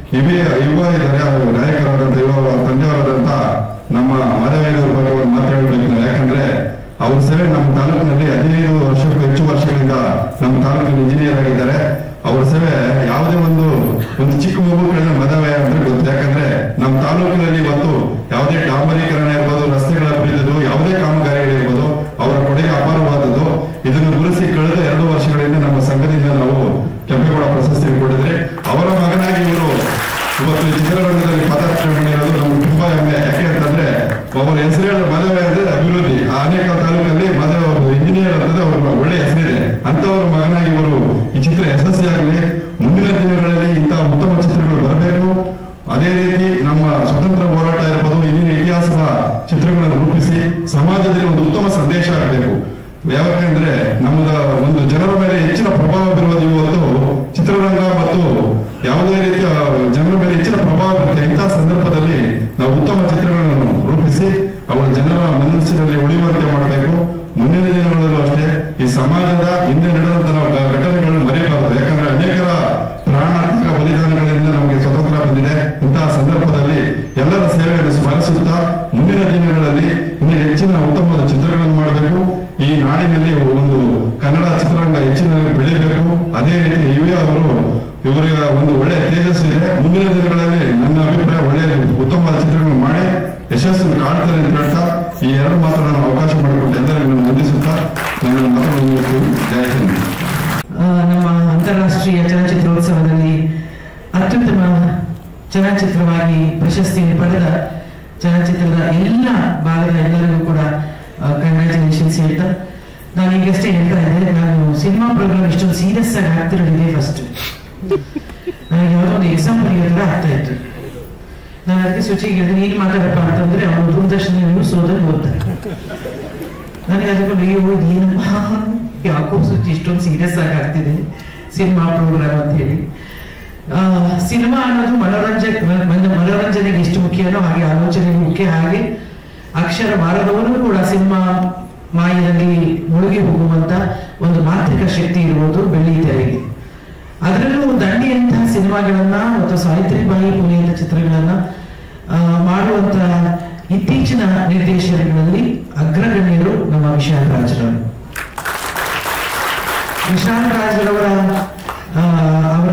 [SPEAKER 6] ಯುವ ಯುವ ಇದ್ದಾರೆ ಅವರು ನಾಯಕರಾದಂಥ ಯುವ ತಂದೆಯವರಾದಂಥ ನಮ್ಮ ಮಾಧವೇನವ್ರ ಬಗ್ಗೆ ಒಂದು ಮಾತು ಹೇಳ್ಬೇಕು ನಾನು. ಯಾಕಂದ್ರೆ ಅವ್ರ ಸೇವೆ ನಮ್ಮ ತಾಲೂಕಿನಲ್ಲಿ ಹದಿನೈದು ವರ್ಷಕ್ಕೂ ಹೆಚ್ಚು ವರ್ಷಗಳಿಂದ ನಮ್ಮ ತಾಲೂಕಿನಲ್ಲಿ ಇಂಜಿನಿಯರ್ ಆಗಿದ್ದಾರೆ ಅವ್ರ ಸೇವೆ ಯಾವುದೇ ಒಂದು ಒಂದು ಚಿಕ್ಕ ಮಗು ಕೇಳಿದ್ರೆ ಮದುವೆ ಅಂದ್ರೆ ಗೊತ್ತು ಯಾಕಂದ್ರೆ ನಮ್ಮ ತಾಲೂಕಿನಲ್ಲಿ ಇವತ್ತು ಯಾವುದೇ ಡಾಂಬರೀಕರಣ ಇರ್ಬೋದು ರಸ್ತೆಗಳ ಅಭಿವೃದ್ಧಿ ಯಾವುದೇ ಕಾಮಗಾರಿಗಳಿರ್ಬೋದು ಅವರ ಕೊಡುಗೆ ಅಪಾರವಾದದ್ದು ಇದನ್ನು ಗುರುಸಿ ಕಳೆದ ಎರಡು ವರ್ಷಗಳಿಂದ ನಮ್ಮ ಸಂಘದಿಂದ ನಾವು ಕೆಂಪೇಗೌಡ ಪ್ರಶಸ್ತಿ ಕೊಟ್ಟಿದ್ರೆ ಅವರ ಮಗನಾಗಿ ಇವರು ಇವತ್ತು ಈ ಚಿತ್ರರಂಗದಲ್ಲಿ ಪದಾರ್ಪಣೆ ಇರೋದು ನಮ್ಗೆ ತುಂಬಾ ಹೆಮ್ಮೆ ಯಾಕೆ ಅಂತಂದ್ರೆ ಅವರ ಹೆಸರು ಹೇಳೋ ಮದುವೆ ಅಂದ್ರೆ ಅಭಿವೃದ್ಧಿ ಆ ಅನೇಕ ತಾಲೂಕಲ್ಲಿ ಮದುವೆ ಅವರು ಇಂಜಿನಿಯರ್ ಅಂತಂದ್ರೆ ಅವ್ರ ಒಳ್ಳೆ ಹೆಸರಿದೆ ಅಂತವರ ಮಗನಾಗಿ ಇವರು ಈ ಚಿತ್ರ ಯಶಸ್ವಿಯಾಗಲಿ ಮುಂದಿನ ದಿನಗಳಲ್ಲಿ ಇಂತಹ ಉತ್ತಮ ಚಿತ್ರಗಳು ಬರಬೇಕು ಅದೇ ರೀತಿ ನಮ್ಮ ಸ್ವತಂತ್ರ ಹೋರಾಟ ಇರಬಹುದು ಇಂದಿನ ಇತಿಹಾಸದ ಚಿತ್ರಗಳನ್ನು ರೂಪಿಸಿ ಸಮಾಜದಲ್ಲಿ ಒಂದು ಉತ್ತಮ ಸಂದೇಶ ಆಗಬೇಕು ಯಾಕಂದ್ರೆ ನಮ್ಮದ ಒಂದು ಜನರ ಮೇಲೆ ಹೆಚ್ಚಿನ ಪ್ರಭಾವ ಬೀರುವುದು ಇವತ್ತು ಚಿತ್ರರಂಗ ಮತ್ತು ಯಾವುದೇ ರೀತಿಯ ಜನರ ಮೇಲೆ ಹೆಚ್ಚಿನ ಪ್ರಭಾವ ಬೀರುತ್ತೆ ಇಂತಹ ಸಂದರ್ಭದಲ್ಲಿ ನಾವು ಉತ್ತಮ ಚಿತ್ರಗಳನ್ನು ರೂಪಿಸಿ ಅವರ ಜನರ ಮನಸ್ಸಿನಲ್ಲಿ ಉಳಿಯುವಂತೆ ಮಾಡಬೇಕು ಮುಂದಿನ ದಿನಗಳಲ್ಲೂ ಅಷ್ಟೇ ಈ ಸಮಾಜದ ಹಿಂದೆ ನಡೆದಂತ ನಾವು ಘ- ಘಟನೆಗಳನ್ನು ಮರೆಯಬಾರದು ಯಾಕಂದ್ರೆ ಅನೇಕರ ಪ್ರಾಣಾತ್ಮಕ ಬಲಿದಾನಗಳಿಂದ ನಮಗೆ ಸ್ವತಂತ್ರ ಬಂದಿದೆ ಇಂತಹ ಸಂದರ್ಭದಲ್ಲಿ ಎಲ್ಲರ ಸೇವೆಯನ್ನು ಸ್ಮರಿಸುತ್ತಾ ಮುಂದಿನ ದಿನಗಳಲ್ಲಿ ಇನ್ನು ಹೆಚ್ಚಿನ ಉತ್ತಮವಾದ ಚಿತ್ರಗಳನ್ನು ಮಾಡಬೇಕು ಈ ನಾಡಿನಲ್ಲಿ ಒಂದು ಕನ್ನಡ ಚಿತ್ರರಂಗ ಹೆಚ್ಚಿನ ಬೆಳೆಯಬೇಕು ಅದೇ ರೀತಿ ಇವೇ ಅವರು ಇವರಿಗೆ ಒಂದು ಒಳ್ಳೆಯ ತೇಜಸ್ಸು ಇದೆ ಮುಂದಿನ ದಿನಗಳಲ್ಲಿ ನನ್ನ ಅಭಿಪ್ರಾಯ ಒಳ್ಳೆಯ ಉತ್ತಮವಾದ ಚಿತ್ರಗಳನ್ನು ಮಾಡಿ ಯಶಸ್ಸನ್ನು ಕಾಣ್ತಾರೆ ಅಂತ ಹೇಳ್ತಾ ಈ ಎರಡು ಮಾತುಗಳನ್ನು ಅವಕಾಶ ಮಾಡಿಕೊಟ್ಟು ಎಲ್ಲರಿಗೂ ನಾನು ವಂದಿಸುತ್ತಾ ನನ್ನ ಮಾತನ್ನು ಮುಗಿಸುತ್ತೇನೆ. ಜೈ ಹಿಂದ್
[SPEAKER 7] ಆ, ನಮ್ಮ ಅಂತಾರಾಷ್ಟ್ರೀಯ ಚಲನಚಿತ್ರೋತ್ಸವದಲ್ಲಿ ಅತ್ಯುತ್ತಮ ಚಲನಚಿತ್ರವಾಗಿ ಪ್ರಶಸ್ತಿಯನ್ನು ಪಡೆದ ಚಲನಚಿತ್ರದ ಎಲ್ಲ ಭಾಗದ ಎಲ್ಲರಿಗೂ ಕೂಡ ಕಂಗ್ರ್ಯಾಚುಲೇಷನ್ಸ್ ಹೇಳ್ತಾ ನಾನು ಈಗಷ್ಟೇ ಹೇಳ್ತಾ ಇದ್ದೆ ನಾನು ಸಿನಿಮಾ ಪ್ರೋಗ್ರಾಮ್ ಇಷ್ಟೊಂದು ಸೀರಿಯಸ್ ಆಗಿ ಆಗ್ತಿರೋದಿದೆ ಫಸ್ಟ್ ನನಗೆ ಯಾವುದೋ ಒಂದು ಎಕ್ಸಾಮ್ ಬರೆಯೋದ್ರ ಆಗ್ತಾ ಇತ್ತು ನಾನು ಅದಕ್ಕೆ ಸುಚಿಗೆ ಹೇಳಿದೆ ನೀನು ಮಾತಾಡಪ್ಪ ಅಂತಂದ್ರೆ ಅವನು ದೂರದರ್ಶನ ನ್ಯೂಸ್ ಓದೋದು ಓದ್ತಾರೆ ನನಗೆ ಅದಕ್ಕೆ ಅಯ್ಯೋ ಏನಪ್ಪ ಯಾಕೋ ಸುದ್ದಿ ಇಷ್ಟೊಂದು ಸೀರಿಯಸ್ ಆಗಿ ಆಗ್ತಿದೆ ಸಿನಿಮಾ ಪ್ರೋಗ್ರಾಮ್ ಅಂತ ಹೇಳಿ ಆ, ಸಿನಿಮಾ ಅನ್ನೋದು ಮನೋರಂಜನೆ ಒಂದು ಮನೋರಂಜನೆಗೆ ಎಷ್ಟು ಮುಖ್ಯನೋ ಹಾಗೆ ಆಲೋಚನೆಗೆ ಮುಖ್ಯ ಹಾಗೆ ಅಕ್ಷರ ಬಾರದವನು ಕೂಡ ಸಿನಿಮಾ ಮಾಯದಲ್ಲಿ ಮುಳುಗಿ ಹೋಗುವಂತ ಒಂದು ಮಾಂತ್ರಿಕ ಶಕ್ತಿ ಇರುವುದು ಬೆಳ್ಳಿ ತೆರೆಗೆ ಅದರಲ್ಲೂ ದಂಡಿಯಂತಹ ಸಿನಿಮಾಗಳನ್ನ ಮತ್ತು ಸಾವಿತ್ರಿಬಾಯಿ ಪುಲಿಯಂತ ಚಿತ್ರಗಳನ್ನ ಆ, ಮಾಡುವಂತ ಇತ್ತೀಚಿನ ನಿರ್ದೇಶನಗಳಲ್ಲಿ ಅಗ್ರಗಣ್ಯರು ನಮ್ಮ ವಿಶಾಲ್ ರಾಜ್ರವರು ವಿಶಾಲ್ ರಾಜ್ರವರ ಆ, ಅವರ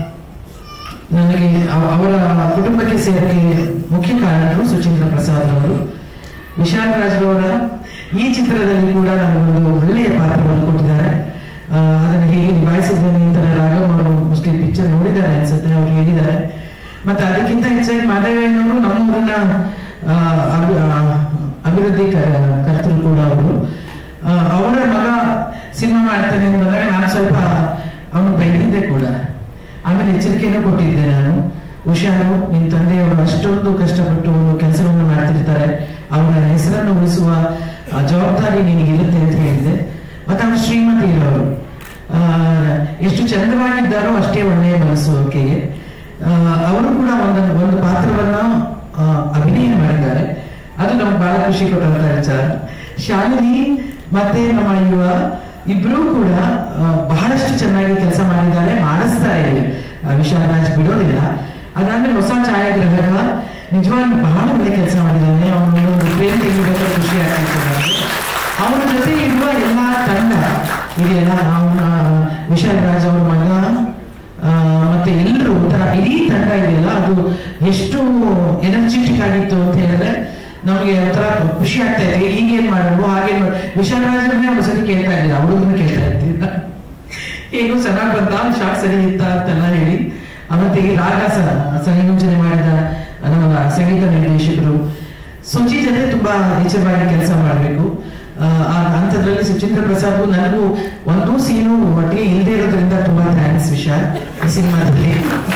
[SPEAKER 7] ನನಗೆ ಅವ- ಅವರ ಕುಟುಂಬಕ್ಕೆ ಸೇರಕ್ಕೆ ಮುಖ್ಯ ಕಾರಣರು ಸುಚೇಂದ್ರ ಪ್ರಸಾದ್ ಅವರು ವಿಶಾಲ್ ರಾಜ್ರವರ ಈ ಚಿತ್ರದಲ್ಲಿ ಕೂಡ ನನಗೊಂದು ಒಳ್ಳೆಯ ಪಾತ್ರವನ್ನು ಕೊಟ್ಟಿದ್ದಾರೆ ಆ, ಅದನ್ನು ಹೇಗೆ ನಿಭಾಯಿಸಿದ್ದೇನೆ ಅಂತ ರಾಘವ್ ಅವರು ಮುಸ್ಲಿಂ ಪಿಕ್ಚರ್ ನೋಡಿದ್ದಾರೆ ಅನ್ಸುತ್ತೆ ಅವ್ರು ಹೇಳಿದ್ದಾರೆ ಮತ್ತೆ ಅದಕ್ಕಿಂತ ಹೆಚ್ಚಾಗಿ ಮಾಧವಯ್ಯನವರು ನಮ್ಮೂರನ್ನ ಆ, ಅಭಿ- ಆ, ಅಭಿವೃದ್ಧಿ ಕ- ಕರ್ತರು ಕೂಡ ಅವರು ಆ, ಅವರ ಮಗ ಸಿನಿಮಾ ಮಾಡ್ತಾನೆ ಅಂದಾಗ ನಾನು ಸ್ವಲ್ಪ ಅವನು ಬೈದಿದ್ದೆ ಕೂಡ ಆಮೇಲೆ ಎಚ್ಚರಿಕೆಯನ್ನು ಕೊಟ್ಟಿದ್ದೆ ನಾನು ಹುಷಾರು ನಿನ್ ತಂದೆಯವರು ಅಷ್ಟೊಂದು ಕಷ್ಟಪಟ್ಟು ಕೆಲಸವನ್ನು ಮಾಡ್ತಿರ್ತಾರೆ ಅವರ ಹೆಸರನ್ನು ಉಳಿಸುವ ಆ, ಜವಾಬ್ದಾರಿ ನಿನಗಿರುತ್ತೆ ಅಂತ ಹೇಳಿದ್ದೆ ಮತ್ತೆ ಅವ್ರು ಶ್ರೀಮತಿ ಇರೋರು ಆ, ಎಷ್ಟು ಚಂದವಾಗಿದ್ದಾರೋ ಅಷ್ಟೇ ಒಳ್ಳೆಯ ಮನಸ್ಸು ಆಕೆಗೆ ಆ, ಅವರು ಕೂಡ ಒಂದು ಒಂದು ಪಾತ್ರವನ್ನ ಆ, ಅಭಿನಯ ಮಾಡಿದ್ದಾರೆ ಅದು ನಮ್ಗೆ ಬಹಳ ಖುಷಿ ಕೊಟ್ಟಂತ ವಿಚಾರ ಶಾಲಿನಿ ಮತ್ತೆ ನಮ್ಮ ಯುವ ಇಬ್ರು ಕೂಡ ಆ, ಬಹಳಷ್ಟು ಚೆನ್ನಾಗಿ ಕೆಲಸ ಮಾಡಿದ್ದಾರೆ ಮಾಡಿಸ್ತಾರೆ ಆ, ವಿಶಾಲ್ ರಾಜ್ ಬಿಡೋದಿಲ್ಲ ಅದಾದ್ಮೇಲೆ ಹೊಸ ಛಾಯಾಗ್ರಾಹಕ ನಿಜವಾಗ್ಲೂ ಬಹಳ ಒಳ್ಳೆ ಕೆಲಸ ಮಾಡಿದ್ದಾನೆ ಅವನು ಒಂದು ಪ್ರೇಮ್ ತೆಗಿಬೇಕಾದ್ರೆ ಖುಷಿ ಆಗ್ತಿತ್ತು ನನಗೆ. ಅವನ ಜೊತೆ ಇರುವ ಎಲ್ಲ ತಂಡ ಇದೆಯಲ್ಲ ಅವನ ವಿಶಾಲ್ ರಾಜ್ ಅವ್ರ ಮಗ ಆ, ಮತ್ತೆ ಎಲ್ಲರೂ ಒಂಥರ ಇಡೀ ತಂಡ ಇದೆಯಲ್ಲ ಅದು ಎಷ್ಟು ಎನರ್ಜೆಟಿಕ್ ಆಗಿತ್ತು ಅಂತ ಹೇಳಿದ್ರೆ ನಮಗೆ ಒಂಥರ ಖುಷಿ ಆಗ್ತಾ ಇದೆ ಹೀಗೇನ್ ಮಾಡೋದು ಹಾಗೇನ್ ಮಾಡ್ ವಿಶಾಲ್ ರಾಜನೇ ಒಂದ್ಸತಿ ಕೇಳ್ತಾ ಇದ್ದಿಲ್ಲ ಅವಳನ್ನ ಕೇಳ್ತಾ ಇದ್ದಿಲ್ಲ ಏನು ಚೆನ್ನಾಗಿ ಬಂತ ಶಾಕ್ ಸರಿ ಇತ್ತ ಅಂತೆಲ್ಲ ಹೇಳಿ ಮತ್ತೆ ಈ ರಾಗ ಸ- ಸಂಯೋಜನೆ ಮಾಡಿದ ನಮ್ಮ ಸಂಗೀತ ನಿರ್ದೇಶಕರು ಸುಚಿ ಜೊತೆ ತುಂಬಾ ನಿಜವಾಗಿ ಕೆಲಸ ಮಾಡಬೇಕು ಆ ಹಂತದಲ್ಲಿ ಸುಚೇಂದ್ರ ಪ್ರಸಾದ್ ನನಗೂ ಒಂದು ಸೀನು ಒಟ್ಟಿಗೆ ಇಲ್ಲದೆ ಇರೋದ್ರಿಂದ ತುಂಬಾ ಥ್ಯಾಂಕ್ಸ್ ವಿಶಾಲ್ ಈ ಸಿನಿಮಾದಲ್ಲಿ